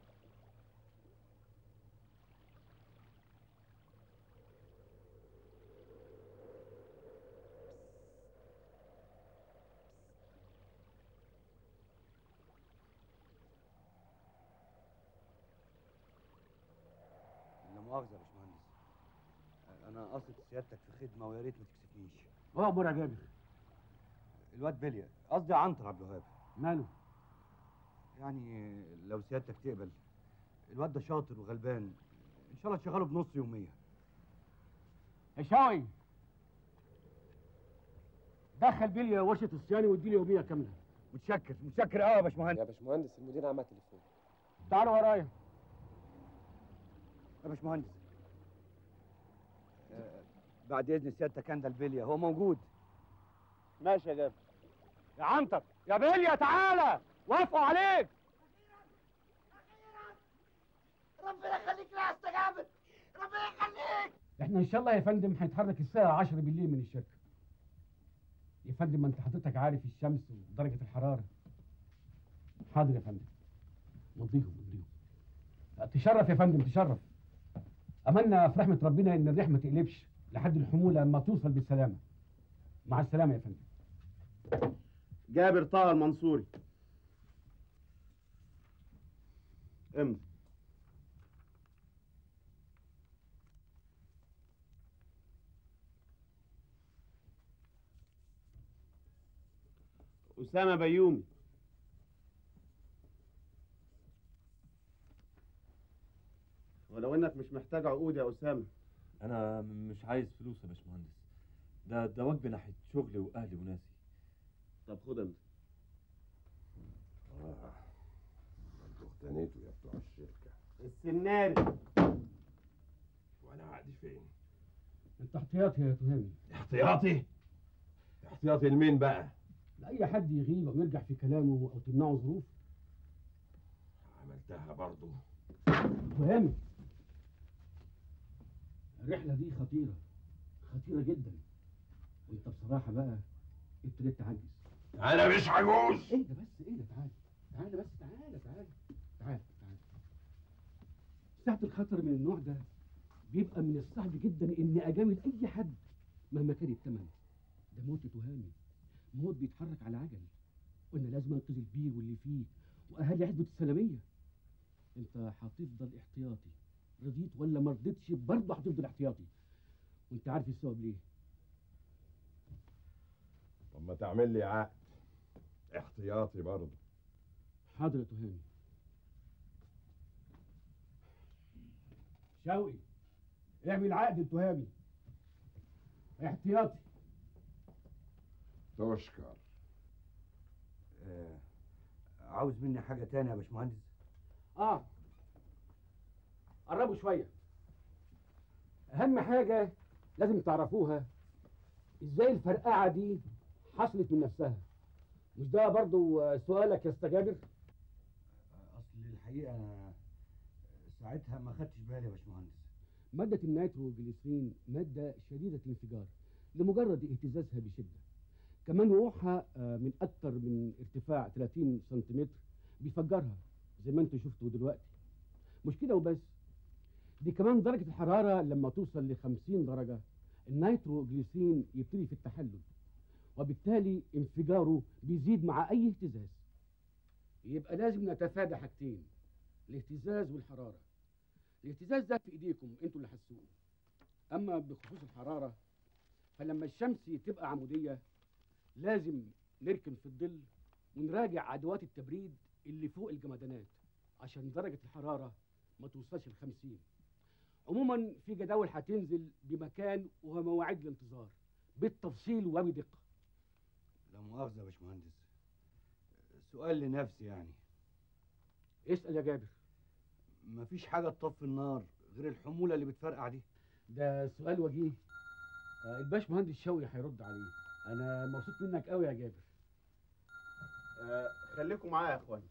لا مؤاخذه يا باشمهندس انا قصد سيادتك في خدمه ويا ريت ما تكسفنيش اؤمر يا جابر الواد بليا قصدي عنتر عبد الوهاب ماله يعني لو سيادتك تقبل الواد ده شاطر وغلبان ان شاء الله تشغله بنص يوميه هشاوي دخل بيليا ورشة الصيانة واديلي يومية كاملة متشكر متشكر قوي يا باشمهندس يا باشمهندس المدير عمل تليفون تعالوا ورايا يا باشمهندس آه، بعد اذن سيادتك عند البليا هو موجود ماشي يا جابر يا عنتر يا بليا تعالى وافقوا عليك ربنا يخليك يا استاذ جابر ربنا يخليك احنا ان شاء الله يا فندم هنتحرك الساعة 10 بالليل من الشركة يا فندم ما انت حضرتك عارف الشمس ودرجة الحرارة حاضر يا فندم مضيهم مضيهم تشرف يا فندم تشرف أملنا في رحمة ربنا إن الريح ما تقلبش لحد الحمولة اما توصل بالسلامة مع السلامة يا فندم جابر طه المنصوري امضي أسامة بيومي ولو انك مش محتاج عقود يا أسامة انا مش عايز فلوس يا باشمهندس ده ده واجبي ناحيه شغلي واهلي وناسي طب خد امضي اه انتوا اختنيتوا يا بتوع الشركه السناري وانا عقدي فين انت احتياطي يا تهامي احتياطي احتياطي لمين بقى لاي حد يغيب او يرجع في كلامه او تمنعه ظروف عملتها برضه تهامي الرحله دي خطيره خطيره جدا وانت بصراحه بقى ابتديت تعجز انا مش عجوز ايه ده بس ايه ده تعالى تعالى بس تعالى تعالى تعالى تعالى ساعة الخطر من النوع ده بيبقى من الصعب جدا اني اجامل اي حد مهما كان الثمن ده موت تهامي موت بيتحرك على عجل وانا لازم انقذ البير واللي فيه واهالي عزبة السلامية انت هتفضل احتياطي رضيت ولا ما رضيتش برضه هتفضل احتياطي وانت عارف السبب ليه طب ما تعمل لي عقد احتياطي برضه حاضر يا تهامي شوقي اعمل عقد التهامي احتياطي تشكر آه عاوز مني حاجة تانية يا باشمهندس اه قربوا شويه اهم حاجه لازم تعرفوها ازاي الفرقعه دي حصلت من نفسها مش ده برضو آه، سؤالك يا استجابر أصل الحقيقة أنا ساعتها ما خدتش بالي يا باشمهندس ماده النيتروجليسرين ماده شديده الانفجار لمجرد اهتزازها بشده كمان وقوعها آه، من اكتر من ارتفاع 30 سنتيمتر بيفجرها زي ما انتوا شفتوا دلوقتي مش كده وبس دي كمان درجة الحرارة لما توصل ل 50 درجة النيتروجليسين يبتدي في التحلل وبالتالي انفجاره بيزيد مع أي اهتزاز يبقى لازم نتفادى حاجتين الاهتزاز والحرارة الاهتزاز ده في ايديكم انتوا اللي حسوه اما بخصوص الحرارة فلما الشمس تبقى عمودية لازم نركن في الظل ونراجع ادوات التبريد اللي فوق الجمدانات عشان درجة الحرارة ما توصلش ل 50 عموما في جداول هتنزل بمكان ومواعيد الانتظار بالتفصيل وبدقة لا مؤاخذة يا باشمهندس سؤال لنفسي يعني اسأل يا جابر مفيش حاجة تطفي النار غير الحمولة اللي بتفرقع دي ده سؤال وجيه آه، الباش مهندس شوقي هيرد عليه انا مبسوط منك قوي يا جابر آه خليكم معايا يا اخوان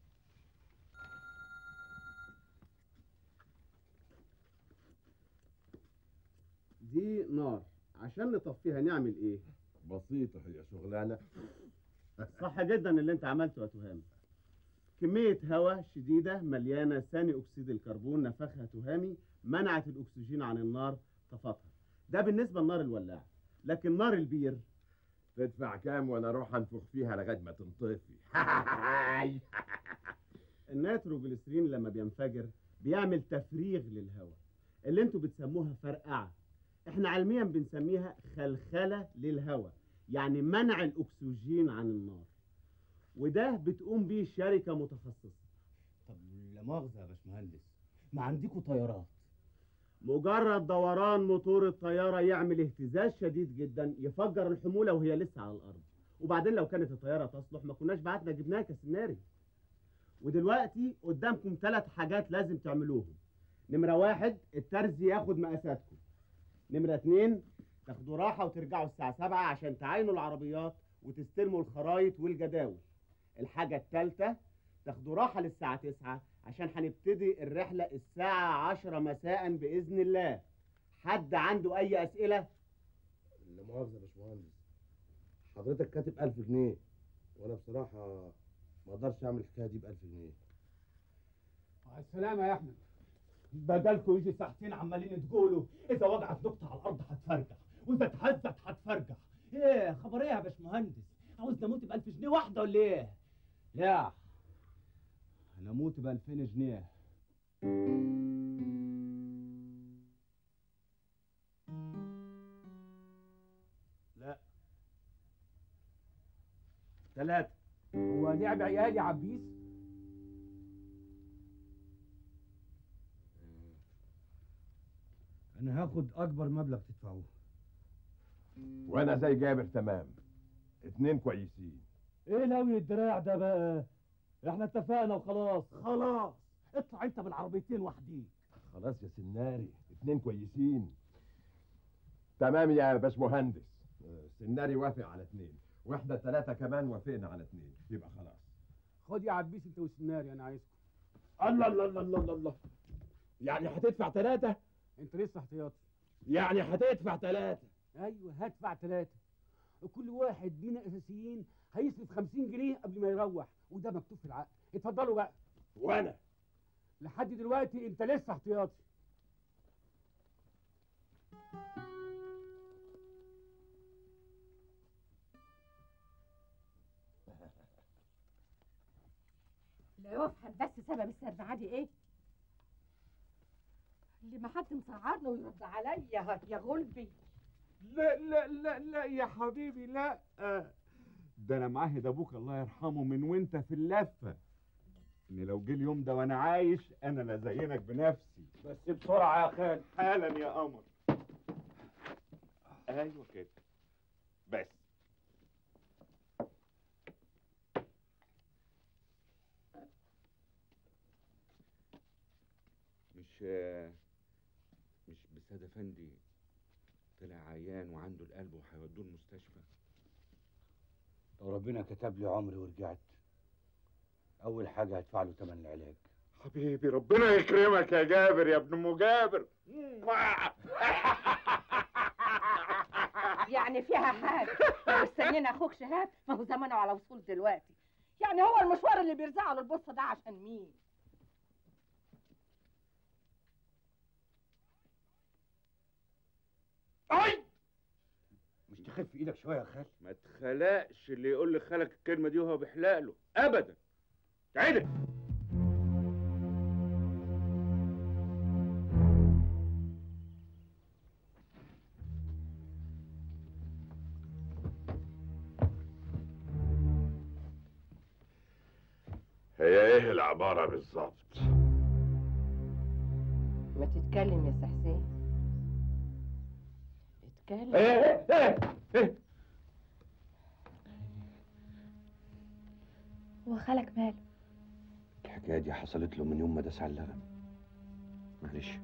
دي نار عشان نطفيها نعمل ايه بسيطة هي شغلانة صح جدا اللي انت عملته يا تهامي كمية هواء شديدة مليانة ثاني أكسيد الكربون نفخها تهامي منعت الأكسجين عن النار طفتها ده بالنسبة لنار الولاعة لكن نار البير تدفع كام وانا اروح انفخ فيها لغايه ما تنطفي النيتروجليسرين لما بينفجر بيعمل تفريغ للهواء اللي انتوا بتسموها فرقعة احنا علميا بنسميها خلخلة للهواء يعني منع الأكسجين عن النار وده بتقوم بيه شركة متخصصة طب لا مؤاخذة يا باشمهندس ما عندكوا طيارات مجرد دوران موتور الطيارة يعمل اهتزاز شديد جدا يفجر الحمولة وهي لسه على الأرض وبعدين لو كانت الطيارة تصلح ما كناش بعتنا جبناها كسناري ودلوقتي قدامكم ثلاث حاجات لازم تعملوهم نمرة واحد الترزي ياخد مقاساتكم نمرة اتنين تاخدوا راحة وترجعوا الساعة سبعة عشان تعاينوا العربيات وتستلموا الخرايط والجداول الحاجة التالتة تاخدوا راحة للساعة تسعة عشان هنبتدي الرحلة الساعة عشرة مساء بإذن الله حد عنده أي أسئلة؟ لا مؤاخذة يا باشمهندس حضرتك كاتب 1000 جنيه وانا بصراحة ما اقدرش اعمل الحكاية دي ب 1000 جنيه مع السلامة يا أحمد بدلكوا يجي ساعتين عمالين تقولوا اذا وقعت نقطه على الارض هتفرجع واذا اتهزت هتفرجع ايه خبر ايه يا باشمهندس عاوز اموت ب 1000 جنيه واحده ولا ايه؟ لا انا اموت ب 2000 جنيه لا ثلاثة هو لعب عيالي عبيس انا هاخد اكبر مبلغ تدفعوه وانا زي جابر تمام اتنين كويسين ايه لوي الدراع ده بقى؟ احنا اتفقنا وخلاص خلاص اطلع انت بالعربيتين وحديك خلاص يا سناري اتنين كويسين تمام يا باشمهندس آه، سناري وافق على اتنين واحنا ثلاثة كمان وافقنا على اتنين يبقى خلاص خد يا عبيس انت والسناري انا عايزكم الله الله الله الله الله, الله. يعني هتدفع ثلاثة؟ انت لسه احتياطي يعني هتدفع ثلاثة ايوه هدفع ثلاثة وكل واحد من الاساسيين هيصرف 50 جنيه قبل ما يروح وده مكتوب في العقد اتفضلوا بقى وانا لحد دلوقتي انت لسه احتياطي لا يفهم بس سبب السرعه دي ايه اللي ما حد مسعرنا ويرد عليا يا غلبي لا لا لا لا يا حبيبي لا ده انا معاهد ابوك الله يرحمه من وانت في اللفه ان لو جه اليوم ده وانا عايش انا لا زينك بنفسي بس بسرعة يا خال حالا يا قمر ايوه كده بس مش مش بساد افندي طلع عيان وعنده القلب وهيودوه المستشفى لو ربنا كتب لي عمري ورجعت اول حاجه هدفع له ثمن العلاج حبيبي ربنا يكرمك يا جابر يا ابن ام جابر يعني فيها حاجه مستنيين اخوك شهاب ما هو زمانه على وصول دلوقتي يعني هو المشوار اللي بيرزعه له البصه ده عشان مين اي مش تخف ايدك شويه يا خال ما اتخلقش اللي يقول لي خالك الكلمه دي وهو بيحلق له ابدا تعالى هي ايه العبارة بالظبط ما تتكلم يا سي حسين اتكلم ايه ايه ايه هو خالك ماله الحكايه دي حصلت له من يوم ما داس على اللغم معلش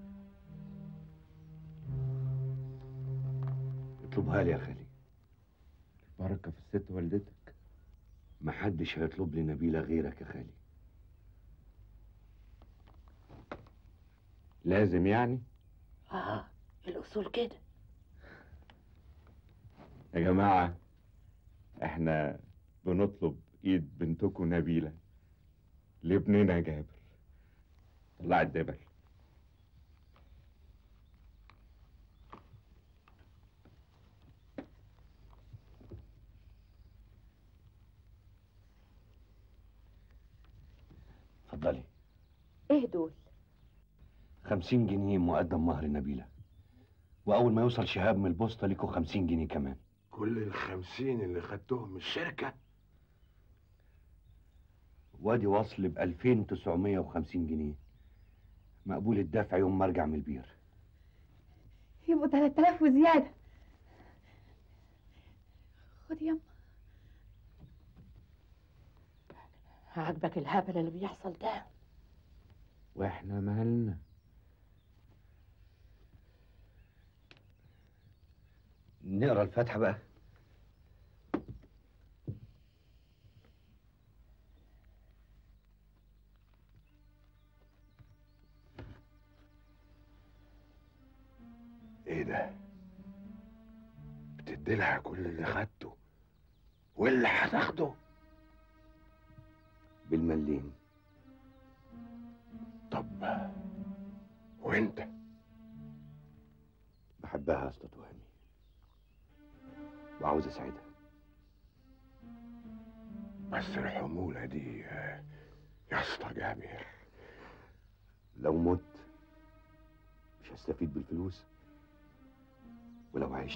اطلبها لي يا خالي البركه في الست والدتك محدش هيطلب لي نبيله غيرك يا خالي لازم يعني اه الاصول كده يا جماعه احنا بنطلب ايد بنتكم نبيله لابننا جابر طلع الدبل اتفضلي ايه دول خمسين جنيه مقدم مهر نبيله واول ما يوصل شهاب من البوسطه ليكوا خمسين جنيه كمان كل الخمسين اللي خدتهم من الشركة وادي وصل ب 2950 جنيه مقبول الدفع يوم ما ارجع من البير يبقوا 3000 وزيادة خد يما عاجبك الهبل اللي بيحصل ده واحنا مالنا نقرا الفاتحه بقى ايه ده بتديلها كل اللي خدته واللي هتاخده بالمليم طب وانت بحبها يا اسطى تهامي وعاوز اساعدها بس الحمولة دي آه، يا اسطى جابر لو مت مش هستفيد بالفلوس ولو عشت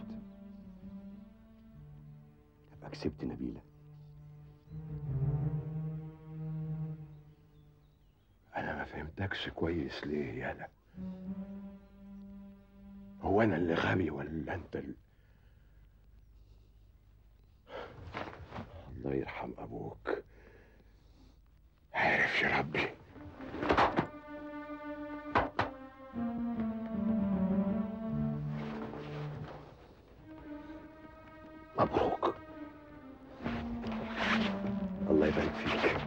هبقى كسبت نبيلة انا ما فهمتكش كويس ليه يالا هو انا اللي غبي ولا انت ال... الله يرحم ابوك عارف يا ربي مبروك الله يبارك فيك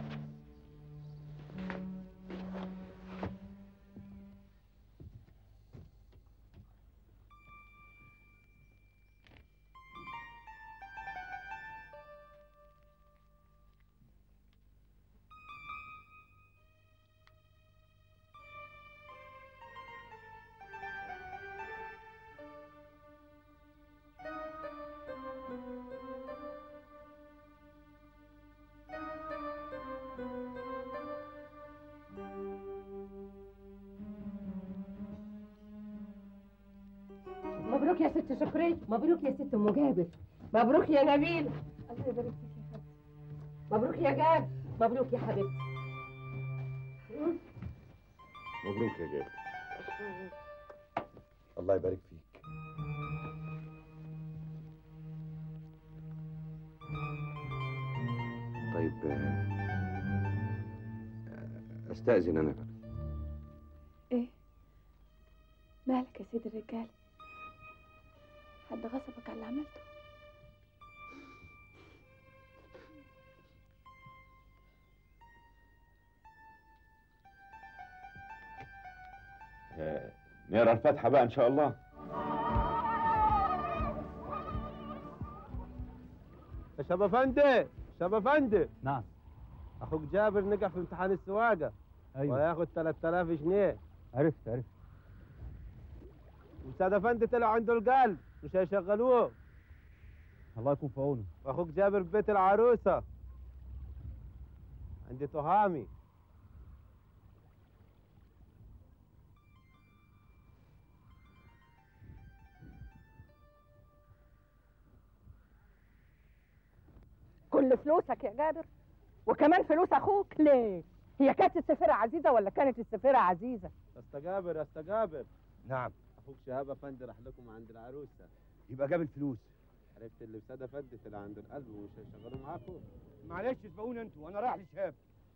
مبروك يا ست شكري مبروك يا ست ام جابر مبروك يا نبيل الله يبارك فيك يا حبيبتي مبروك يا جاب مبروك يا حبيبتي مبروك يا جابر الله يبارك فيك طيب آه، آه، استأذن انا بقى ايه مالك يا سيد الرجال حد غصبك على اللي عملته آه، نقرا الفاتحه بقى ان شاء الله يا شباب افندي شباب افندي نعم اخوك جابر نجح في امتحان السواقه أيوة. وهياخد 3000 جنيه عرفت عرفت وساد افندي طلع عنده القلب مش هيشغلوه الله يكون في عونه واخوك جابر في بيت العروسه عندي تهامي كل فلوسك يا جابر وكمان فلوس اخوك ليه هي كانت السفيرة عزيزة ولا كانت السفيرة عزيزة يا اسطى جابر يا اسطى جابر نعم اخوك شهاب افندي راح لكم عند العروسه يبقى جاب الفلوس عرفت اللي بساد افندي طلع عند القلب ومش هيشغلوه معاكم معلش اسبقوني انتوا انا رايح لشهاب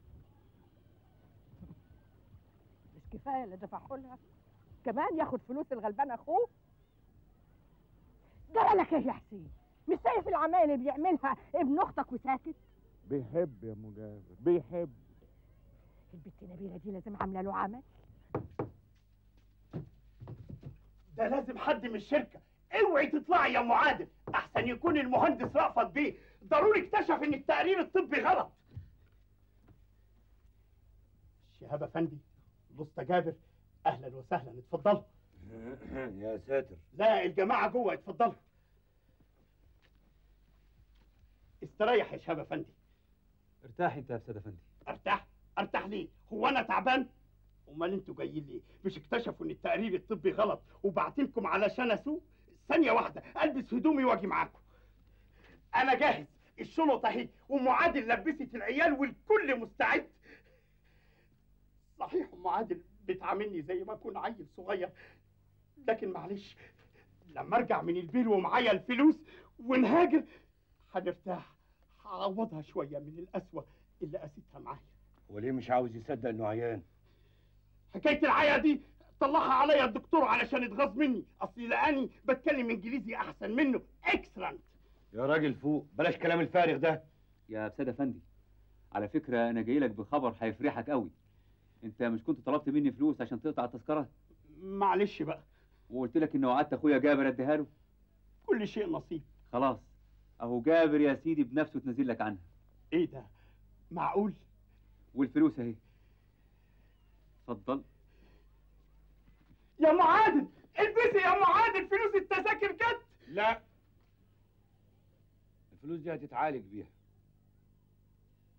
مش كفاية اللي دفعه لها كمان ياخد فلوس الغلبان اخوه جرى لك ايه يا حسين مش شايف العمايل اللي بيعملها ابن اختك وساكت بيحب يا مجابر بيحب البت نبيلة دي لازم عاملة له عمل ده لازم حد من الشركه اوعي تطلعي يا ام عادل احسن يكون المهندس رأفت بيه ضروري اكتشف ان التقرير الطبي غلط شهاب افندي لسطى جابر اهلا وسهلا اتفضلوا يا ساتر لا الجماعه جوه اتفضلوا استريح يا شهاب افندي ارتاح انت يا استاذ افندي ارتاح ارتاح ليه هو انا تعبان امال انتوا جايين ليه مش اكتشفوا ان التقرير الطبي غلط وبعتلكم علشان اسوق ثانيه واحده البس هدومي واجي معاكم انا جاهز الشنط اهي ام عادل لبست العيال والكل مستعد صحيح ام عادل بتعاملني زي ما اكون عيل صغير لكن معلش لما ارجع من البير ومعايا الفلوس ونهاجر هنرتاح هعوضها شويه من القسوه اللي قاستها معايا هو ليه مش عاوز يصدق انه عيان حكايه العيا دي طلعها عليا الدكتور علشان اتغاظ مني اصلي لقاني بتكلم انجليزي احسن منه اكسلنت يا راجل فوق بلاش كلام الفارغ ده يا استاذ افندي على فكره انا جاي لك بخبر هيفرحك قوي انت مش كنت طلبت مني فلوس عشان تقطع التذكره معلش بقى وقلت لك ان وعدت اخويا جابر اديها له كل شيء نصيب خلاص اهو جابر يا سيدي بنفسه تنزل لك عنها ايه ده معقول والفلوس اهي اتفضل يا ام عادل البسي يا ام عادل فلوس التذاكر جت لا الفلوس دي هتتعالج بيها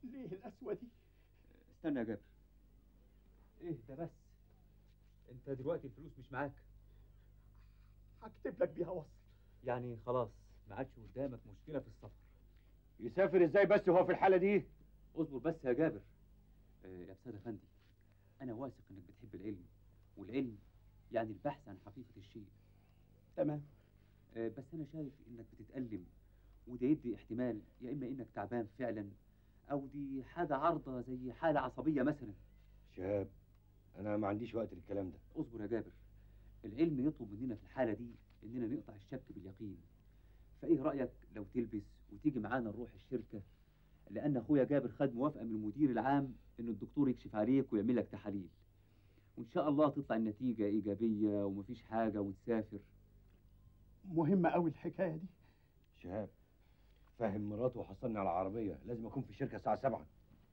ليه القسوه دي استنى يا جابر ايه ده بس انت دلوقتي الفلوس مش معاك هكتب لك بيها وصل يعني خلاص ما عادش قدامك مشكله في السفر يسافر ازاي بس وهو في الحاله دي اصبر بس يا جابر آه، يا استاذ افندي انا واثق انك بتحب العلم والعلم يعني البحث عن حقيقه الشيء تمام آه، بس انا شايف انك بتتالم وده يدي احتمال يا اما انك تعبان فعلا او دي حاجه عارضه زي حاله عصبيه مثلا شهاب انا ما عنديش وقت للكلام ده اصبر يا جابر العلم يطلب مننا في الحاله دي اننا نقطع الشك باليقين فايه رايك لو تلبس وتيجي معانا نروح الشركه لان اخويا جابر خد موافقه من المدير العام ان الدكتور يكشف عليك ويعمل لك تحاليل وان شاء الله تطلع النتيجه ايجابيه ومفيش حاجه وتسافر مهمه قوي الحكايه دي شهاب فاهم مراته وحصلني على العربيه لازم اكون في الشركه الساعه 7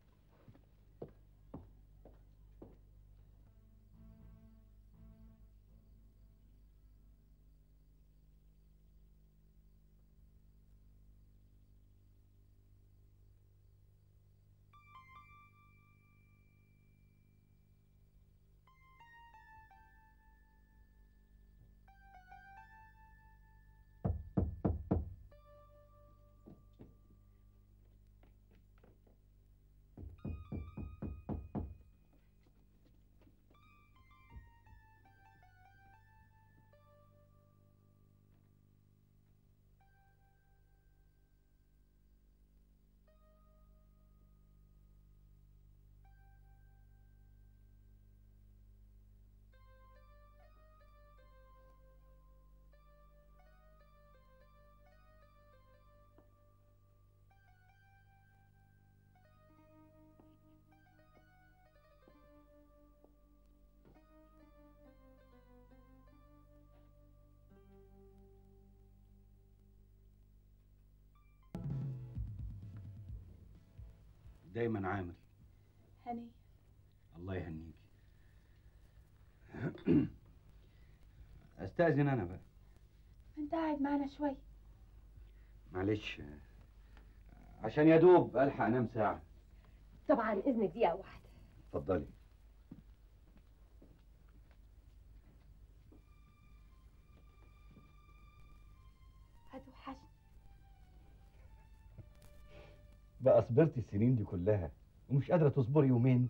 دايما عامر هني الله يهنيك استاذن انا بقى انت قاعد معانا شوي معلش عشان يا دوب الحق انام ساعه طبعا اذن دقيقه واحده اتفضلي هتوحشني بقى صبرتي السنين دي كلها ومش قادره تصبري يومين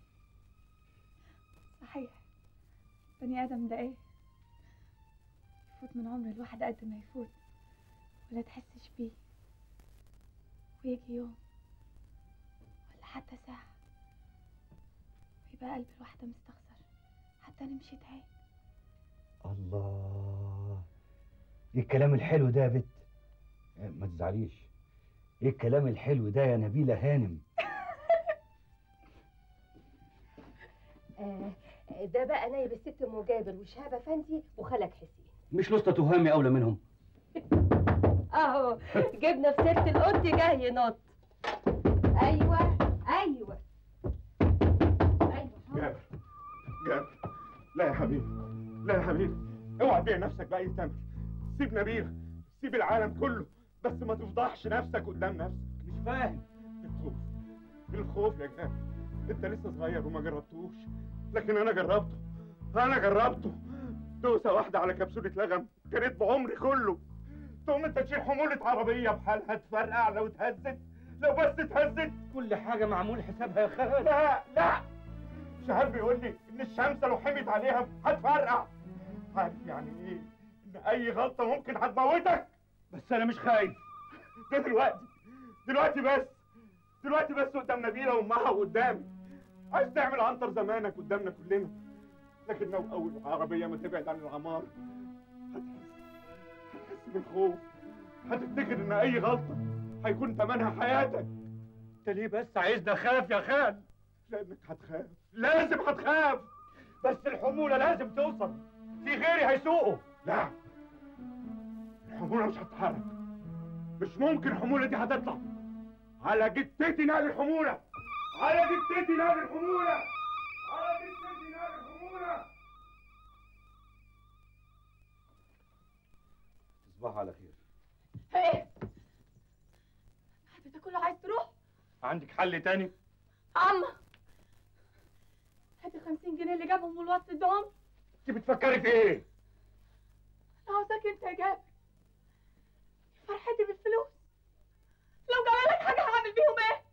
صحيح بني ادم ده ايه يفوت من عمر الواحد قد ما يفوت ولا تحسش بيه ويجي يوم ولا حتى ساعة ويبقى قلب الواحدة مستخسر حتى أنا مشيت عين الله ايه الكلام الحلو ده يا بت آه، ما تزعليش ايه الكلام الحلو ده يا نبيله هانم آه ده بقى نايب الست ام جابر وشهاب افندي وخالك حسين مش لسه تهامي اولى منهم اهو جبنا في سيره القط جاي ينط ايوه ايوه جابر جابر لا يا حبيبي لا يا حبيبي اوعى تبيع نفسك بأي ثمن سيب نبيل سيب العالم كله بس ما تفضحش نفسك قدام نفسك مش فاهم الخوف الخوف يا جابر انت لسه صغير وما جربتوش لكن انا جربته انا جربته دوسه واحده على كبسوله لغم كانت بعمري كله تقوم انت تشيل حموله عربيه بحالها تفرقع لو اتهزت لو بس اتهزت كل حاجه معمول حسابها يا خالد لا لا شهاب بيقول لي ان الشمس لو حمت عليها هتفرقع عارف يعني ايه ان اي غلطه ممكن هتموتك بس انا مش خايف ده دلوقتي دلوقتي بس دلوقتي بس قدام نبيله وامها وقدامي عايز تعمل عنتر زمانك قدامنا كلنا لكن لو اول عربيه ما تبعد عن العمار هتحس بالخوف هتفتكر ان اي غلطه هيكون ثمنها حياتك انت ليه بس عايزني اخاف يا خال لانك هتخاف لازم هتخاف بس الحموله لازم توصل في غيري هيسوقوا لا الحموله مش هتتحرك مش ممكن الحموله دي هتطلع على جتتي نادي الحموله على جتتي نادي الحموله على جتتي نادي الحموله تصبحوا على خير ايه ده كله عايز تروح عندك حل تاني عم هاتي 50 جنيه اللي جابهم من الوسط دول انت بتفكري في ايه انا عاوزاك انت يا جابر فرحتي بالفلوس لو جالك حاجه هعمل بيهم ايه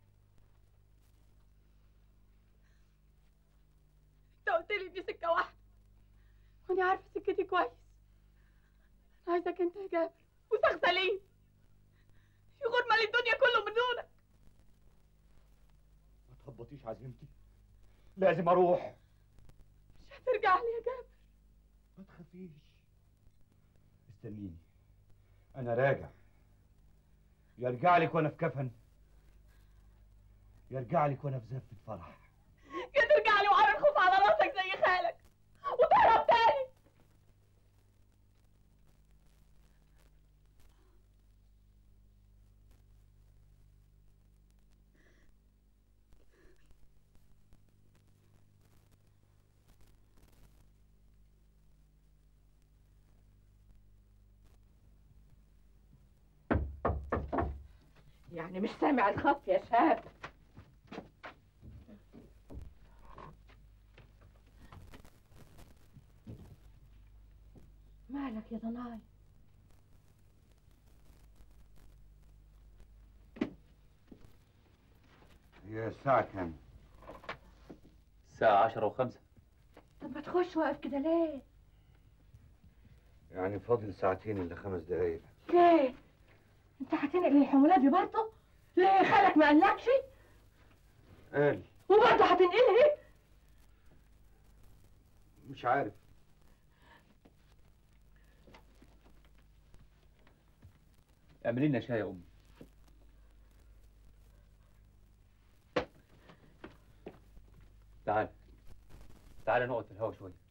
انت قلت لي دي سكه واحده وانا عارفه سكتي كويس انا عايزك انت يا جابر وسغسلين يغور مال الدنيا كله من دونك ما تخبطيش عزيمتي لازم اروح مش هترجع لي يا جابر ما تخافيش استنيني انا راجع يرجع لك وانا في كفن يرجع لك وانا في زفه فرح يا ترجع لي وعلى الخوف على راسك زي خالك وتهرب تاني يعني مش سامع الخط يا شاب مالك يا ضناي هي الساعة كام؟ الساعة عشرة وخمسة طب ما تخش واقف كده ليه يعني فاضل ساعتين إلا خمس دقايق ليه انت هتنقل الحمولات دي برضه ليه خالك ما قالكش قال وبرضه هتنقلها مش عارف اعملي لنا شاي يا أمي تعال تعال نقعد في الهوا شوية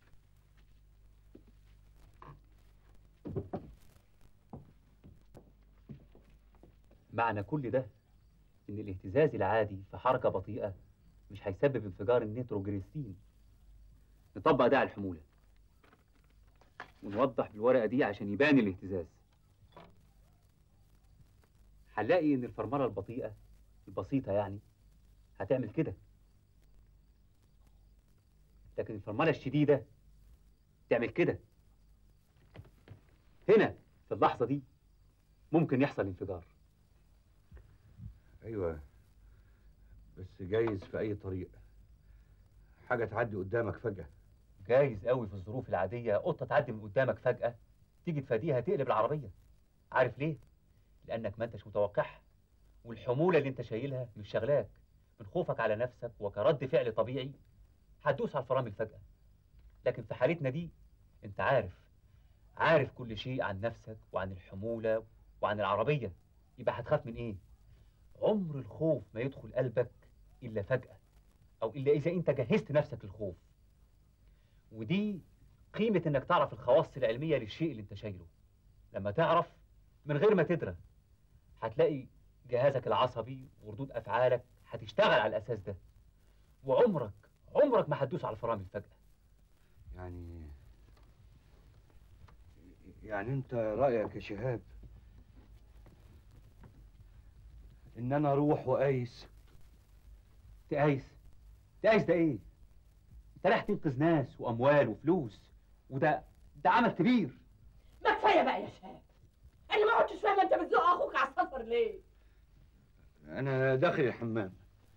معنى كل ده إن الاهتزاز العادي في حركة بطيئة مش هيسبب انفجار النيتروجليسين نطبق ده على الحمولة ونوضح بالورقة دي عشان يبان الاهتزاز هنلاقي إن الفرملة البطيئة البسيطة يعني هتعمل كده لكن الفرملة الشديدة تعمل كده هنا في اللحظة دي ممكن يحصل انفجار أيوة بس جايز في أي طريق حاجة تعدي قدامك فجأة جايز قوي في الظروف العادية قطة تعدي من قدامك فجأة تيجي تفاديها تقلب العربية عارف ليه؟ لأنك ما انتش متوقعها والحمولة اللي انت شايلها مش شغلاك من خوفك على نفسك وكرد فعل طبيعي هتدوس على الفرامل فجأة لكن في حالتنا دي انت عارف عارف كل شيء عن نفسك وعن الحمولة وعن العربية يبقى هتخاف من ايه؟ عمر الخوف ما يدخل قلبك إلا فجأة أو إلا إذا أنت جهزت نفسك للخوف ودي قيمة إنك تعرف الخواص العلمية للشيء اللي أنت شايله لما تعرف من غير ما تدرى هتلاقي جهازك العصبي وردود أفعالك هتشتغل على الأساس ده وعمرك عمرك ما هتدوس على الفرامل فجأة يعني يعني أنت رأيك يا شهاب إن أنا أروح وأقيس تقايس تقايس ده إيه؟ أنت رايح تنقذ ناس وأموال وفلوس وده ده عمل كبير ما كفايه بقى يا شاب انا ما عدتش فاهمه انت بتزق اخوك على السفر ليه أنا داخل الحمام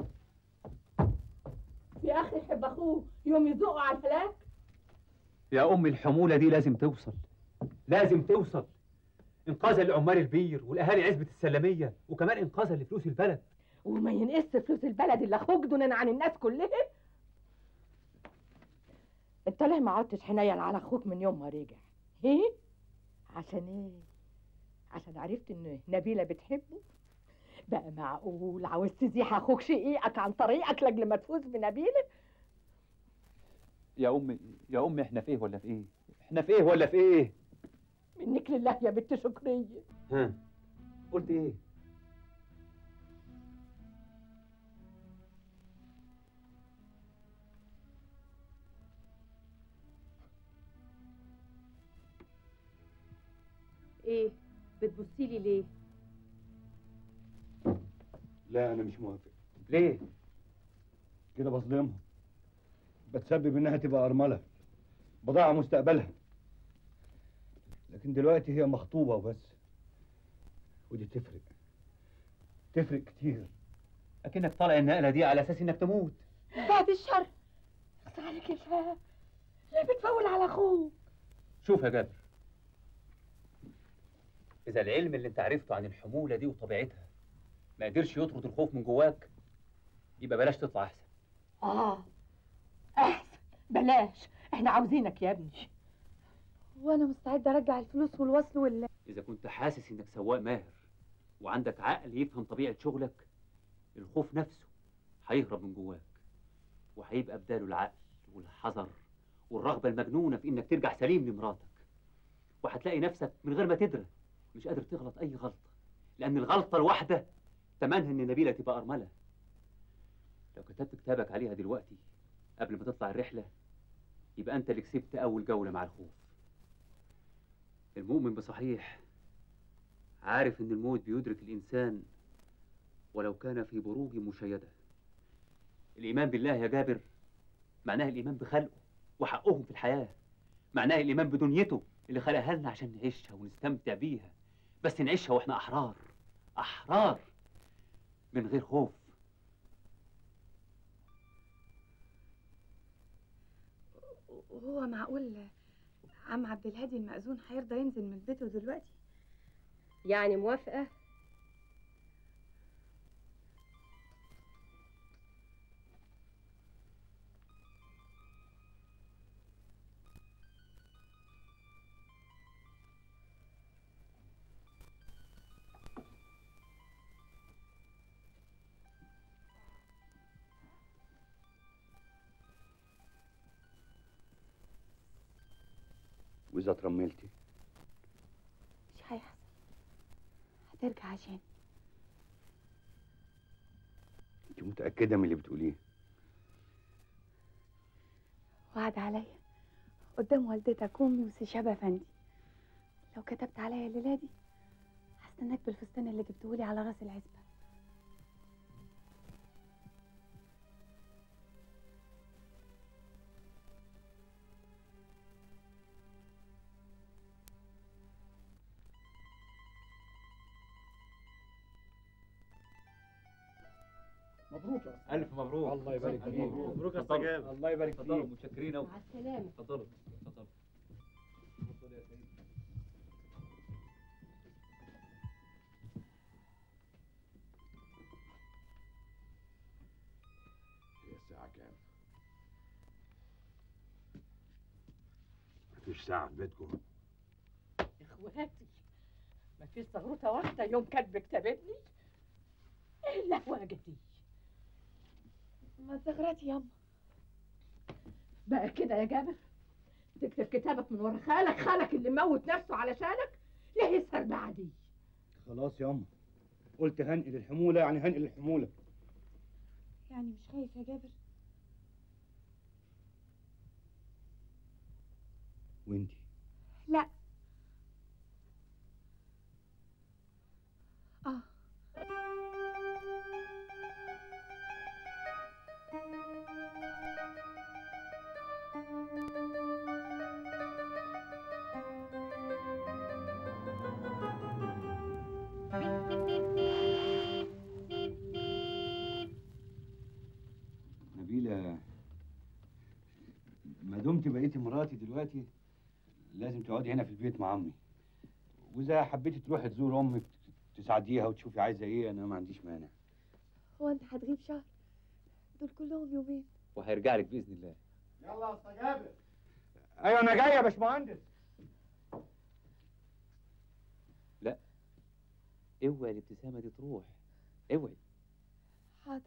في اخ يحب اخوه يوم يزقه على الهلاك يا أم الحمولة دي لازم توصل لازم توصل إنقاذا لعمال البير والأهالي عزبة السلمية وكمان إنقاذا لفلوس البلد وما ينقص فلوس البلد اللي اخوك دونا عن الناس كلها انت ليه ما عدتش حنين على اخوك من يوم ما رجع ايه عشان ايه عشان عرفت ان نبيله بتحبه بقى معقول عاوز تزيح اخوك شقيقك عن طريقك لاجل ما تفوز بنبيله يا أم يا أم إحنا في إيه ولا في إيه؟ إحنا في إيه ولا في إيه؟ منك لله يا بنت شكريه ها قلت إيه؟ ايه بتبصي لي ليه لا انا مش موافق ليه؟ كده بظلمها بتسبب انها تبقى ارمله بضيع مستقبلها لكن دلوقتي هي مخطوبه وبس ودي تفرق تفرق كتير اكنك طالع النقله دي على اساس انك تموت بعد الشر بس عليك يا ليه بتفول على اخوك شوف يا جابر اذا العلم اللي انت عرفته عن الحموله دي وطبيعتها ما قدرش يطرد الخوف من جواك يبقى بلاش تطلع احسن اه احسن بلاش احنا عاوزينك يا ابني وانا مستعده ارجع الفلوس والوصل وال اذا كنت حاسس انك سواق ماهر وعندك عقل يفهم طبيعه شغلك الخوف نفسه هيهرب من جواك وهيبقى بداله العقل والحذر والرغبه المجنونه في انك ترجع سليم لمراتك وهتلاقي نفسك من غير ما تدري مش قادر تغلط اي غلطه لان الغلطه الواحده تمنها ان نبيله تبقى ارمله لو كتبت كتابك عليها دلوقتي قبل ما تطلع الرحله يبقى انت اللي كسبت اول جوله مع الخوف المؤمن بصحيح عارف ان الموت بيدرك الانسان ولو كان في بروج مشيده الايمان بالله يا جابر معناه الايمان بخلقه وحقهم في الحياه معناه الايمان بدنيته اللي خلقها لنا عشان نعيشها ونستمتع بيها بس نعيشها واحنا احرار احرار من غير خوف وهو معقول عم عبد الهادي المأذون هيرضى ينزل من بيته دلوقتي يعني موافقة واذا اترملتي مش هيحصل هترجع عشان انت متاكده من اللي بتقوليه وعد عليا قدام والدتك وامي وسي شبه فندي لو كتبت عليا الليله دي هستناك بالفستان اللي جبتهولي على راس العزبه مبروك يا أستاذ. الف مبروك الله يبارك فيك مبروك يا أستاذ جابر. الله يبارك اتفضلوا فيك. متشكرين قوي مع السلامة اتفضلوا اتفضلوا اتفضل يا سيدي هي الساعة كام؟ مفيش ساعه في بيتكم اخواتي مفيش زغروطه واحده يوم كاتب كتاب ابني ايه اللهوجه دي ما تغرتي ياما بقى كده يا جابر تكتب كتابك من ورا خالك خالك اللي موت نفسه علشانك ليه السربعه دي خلاص ياما قلت هنقل الحموله يعني هنقل الحموله يعني مش خايف يا جابر وانتي لا اه نبيله ما دمت بقيتي مراتي دلوقتي لازم تقعدي هنا في البيت مع عمي واذا حبيتي تروحي تزور امك تساعديها وتشوفي عايزه ايه انا ما عنديش مانع هو انت هتغيب شهر دول كلهم يومين وهيرجع لك باذن الله يلا يا أستاذ جابر ايوه انا جاي يا باشمهندس لا اوعي الابتسامه دي تروح اوعي حاضر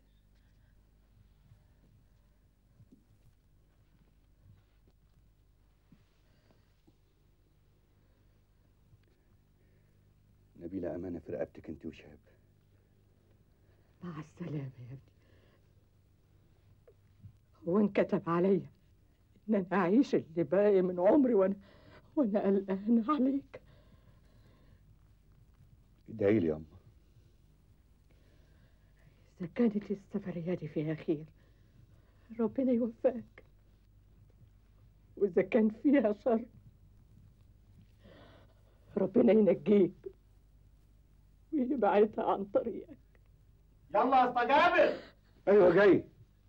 نبيله امانه في رقبتك انت وشهاب مع السلامه يا ابني هو انكتب عليا ان انا اعيش اللي باقي من عمري وانا وانا قلقانه عليك ادعي لي يا اما إذا كانت السفرية دي فيها خير ربنا يوفقك وإذا كان فيها شر ربنا ينجيك ويبعدها عن طريقك يلا يا اسطى جابر ايوه جاي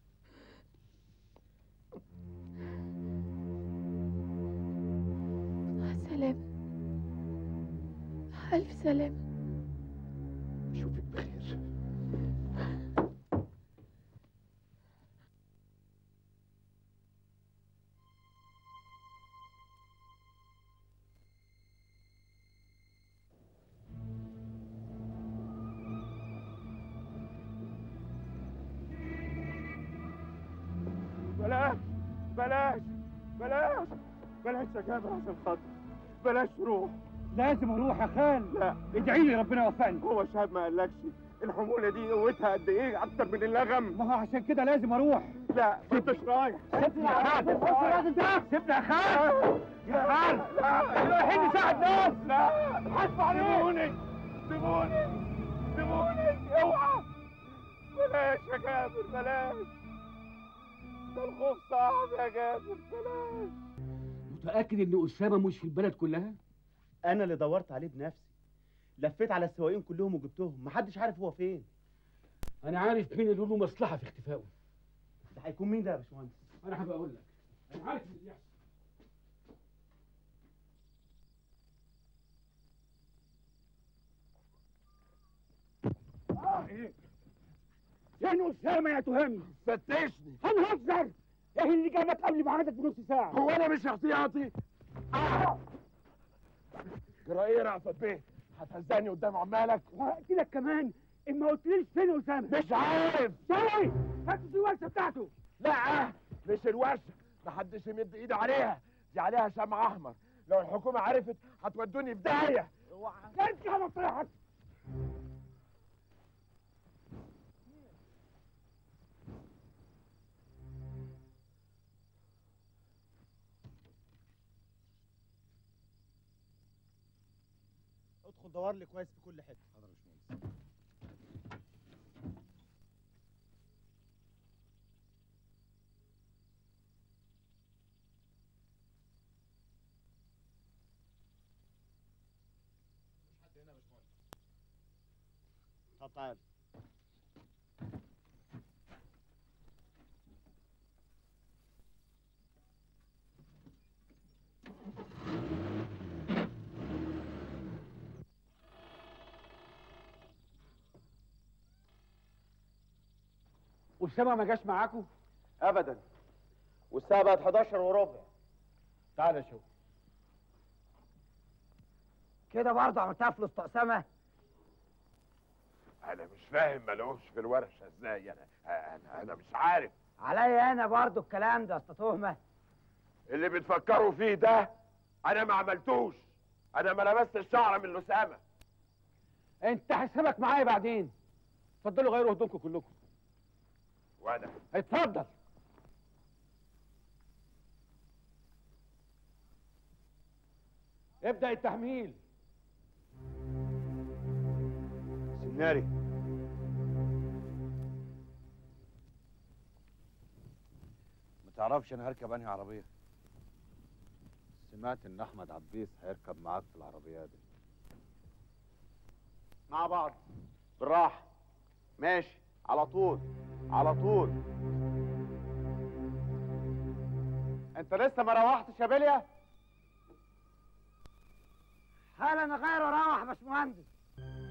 سلام ألف سلام اشوفك بخير بلاش بلاش بلاش بلاش يا جابر عشان خاطر بلاش روح لازم اروح يا خال لا ادعي لي ربنا يوفقني هو شهاب ما قالكش الحمولة دي قوتها قد ايه أكتر من اللغم ما هو عشان كده لازم اروح لا ما انتش رايح سيبني يا خال سيبني يا خال يا خال رايحين نساعد ناس لا حسب عليك سيبوني سيبوني اوعى بلاش يا جابر بلاش ده الخوف صعب يا جابر بلاش متاكد ان اسامه مش في البلد كلها انا اللي دورت عليه بنفسي لفيت على السواقين كلهم وجبتهم محدش عارف هو فين انا عارف مين اللي له مصلحه في اختفائه ده هيكون مين ده يا باشمهندس انا هبقى اقول لك انا عارف اللي بيحصل اه ايه يعني اسامه يا تهمني فتشني هنهزر ايه اللي جابك قبل ميعادك بنص ساعه هو انا مش احتياطي آه. جرى ايه رأفت بيه هتهزقني قدام عمالك وهقتلك كمان اما قلتليش فين اسامه مش عارف سوي هاتوا الورشه بتاعته لا مش الورشه محدش يمد ايده عليها دي عليها شمع احمر لو الحكومه عرفت هتودوني في داهيه ارجع مطرحك ادخل دور لي كويس في كل حته حاضر يا باشمهندس طب تعال اسامه ما جاش معاكم ابدا والساعه بقت 11 وربع تعالى يا شوقي كده برضه عملتها في اسامه انا مش فاهم ملوش في الورشه ازاي انا انا انا مش عارف عليا انا برضه الكلام ده يا اسطى تهمه اللي بتفكروا فيه ده انا ما عملتوش انا ما لبست الشعر من الاسامه انت حسابك معايا بعدين اتفضلوا غيروا هدومكم كلكم وانا اتفضل ابدأ التحميل سناري ما تعرفش انا هركب انهي عربيه سمعت ان احمد عبيس هيركب معاك في العربيه دي مع بعض بالراحه ماشي على طول على طول انت لسه ما روحتش يا بليا حالا انا غير واروح يا باشمهندس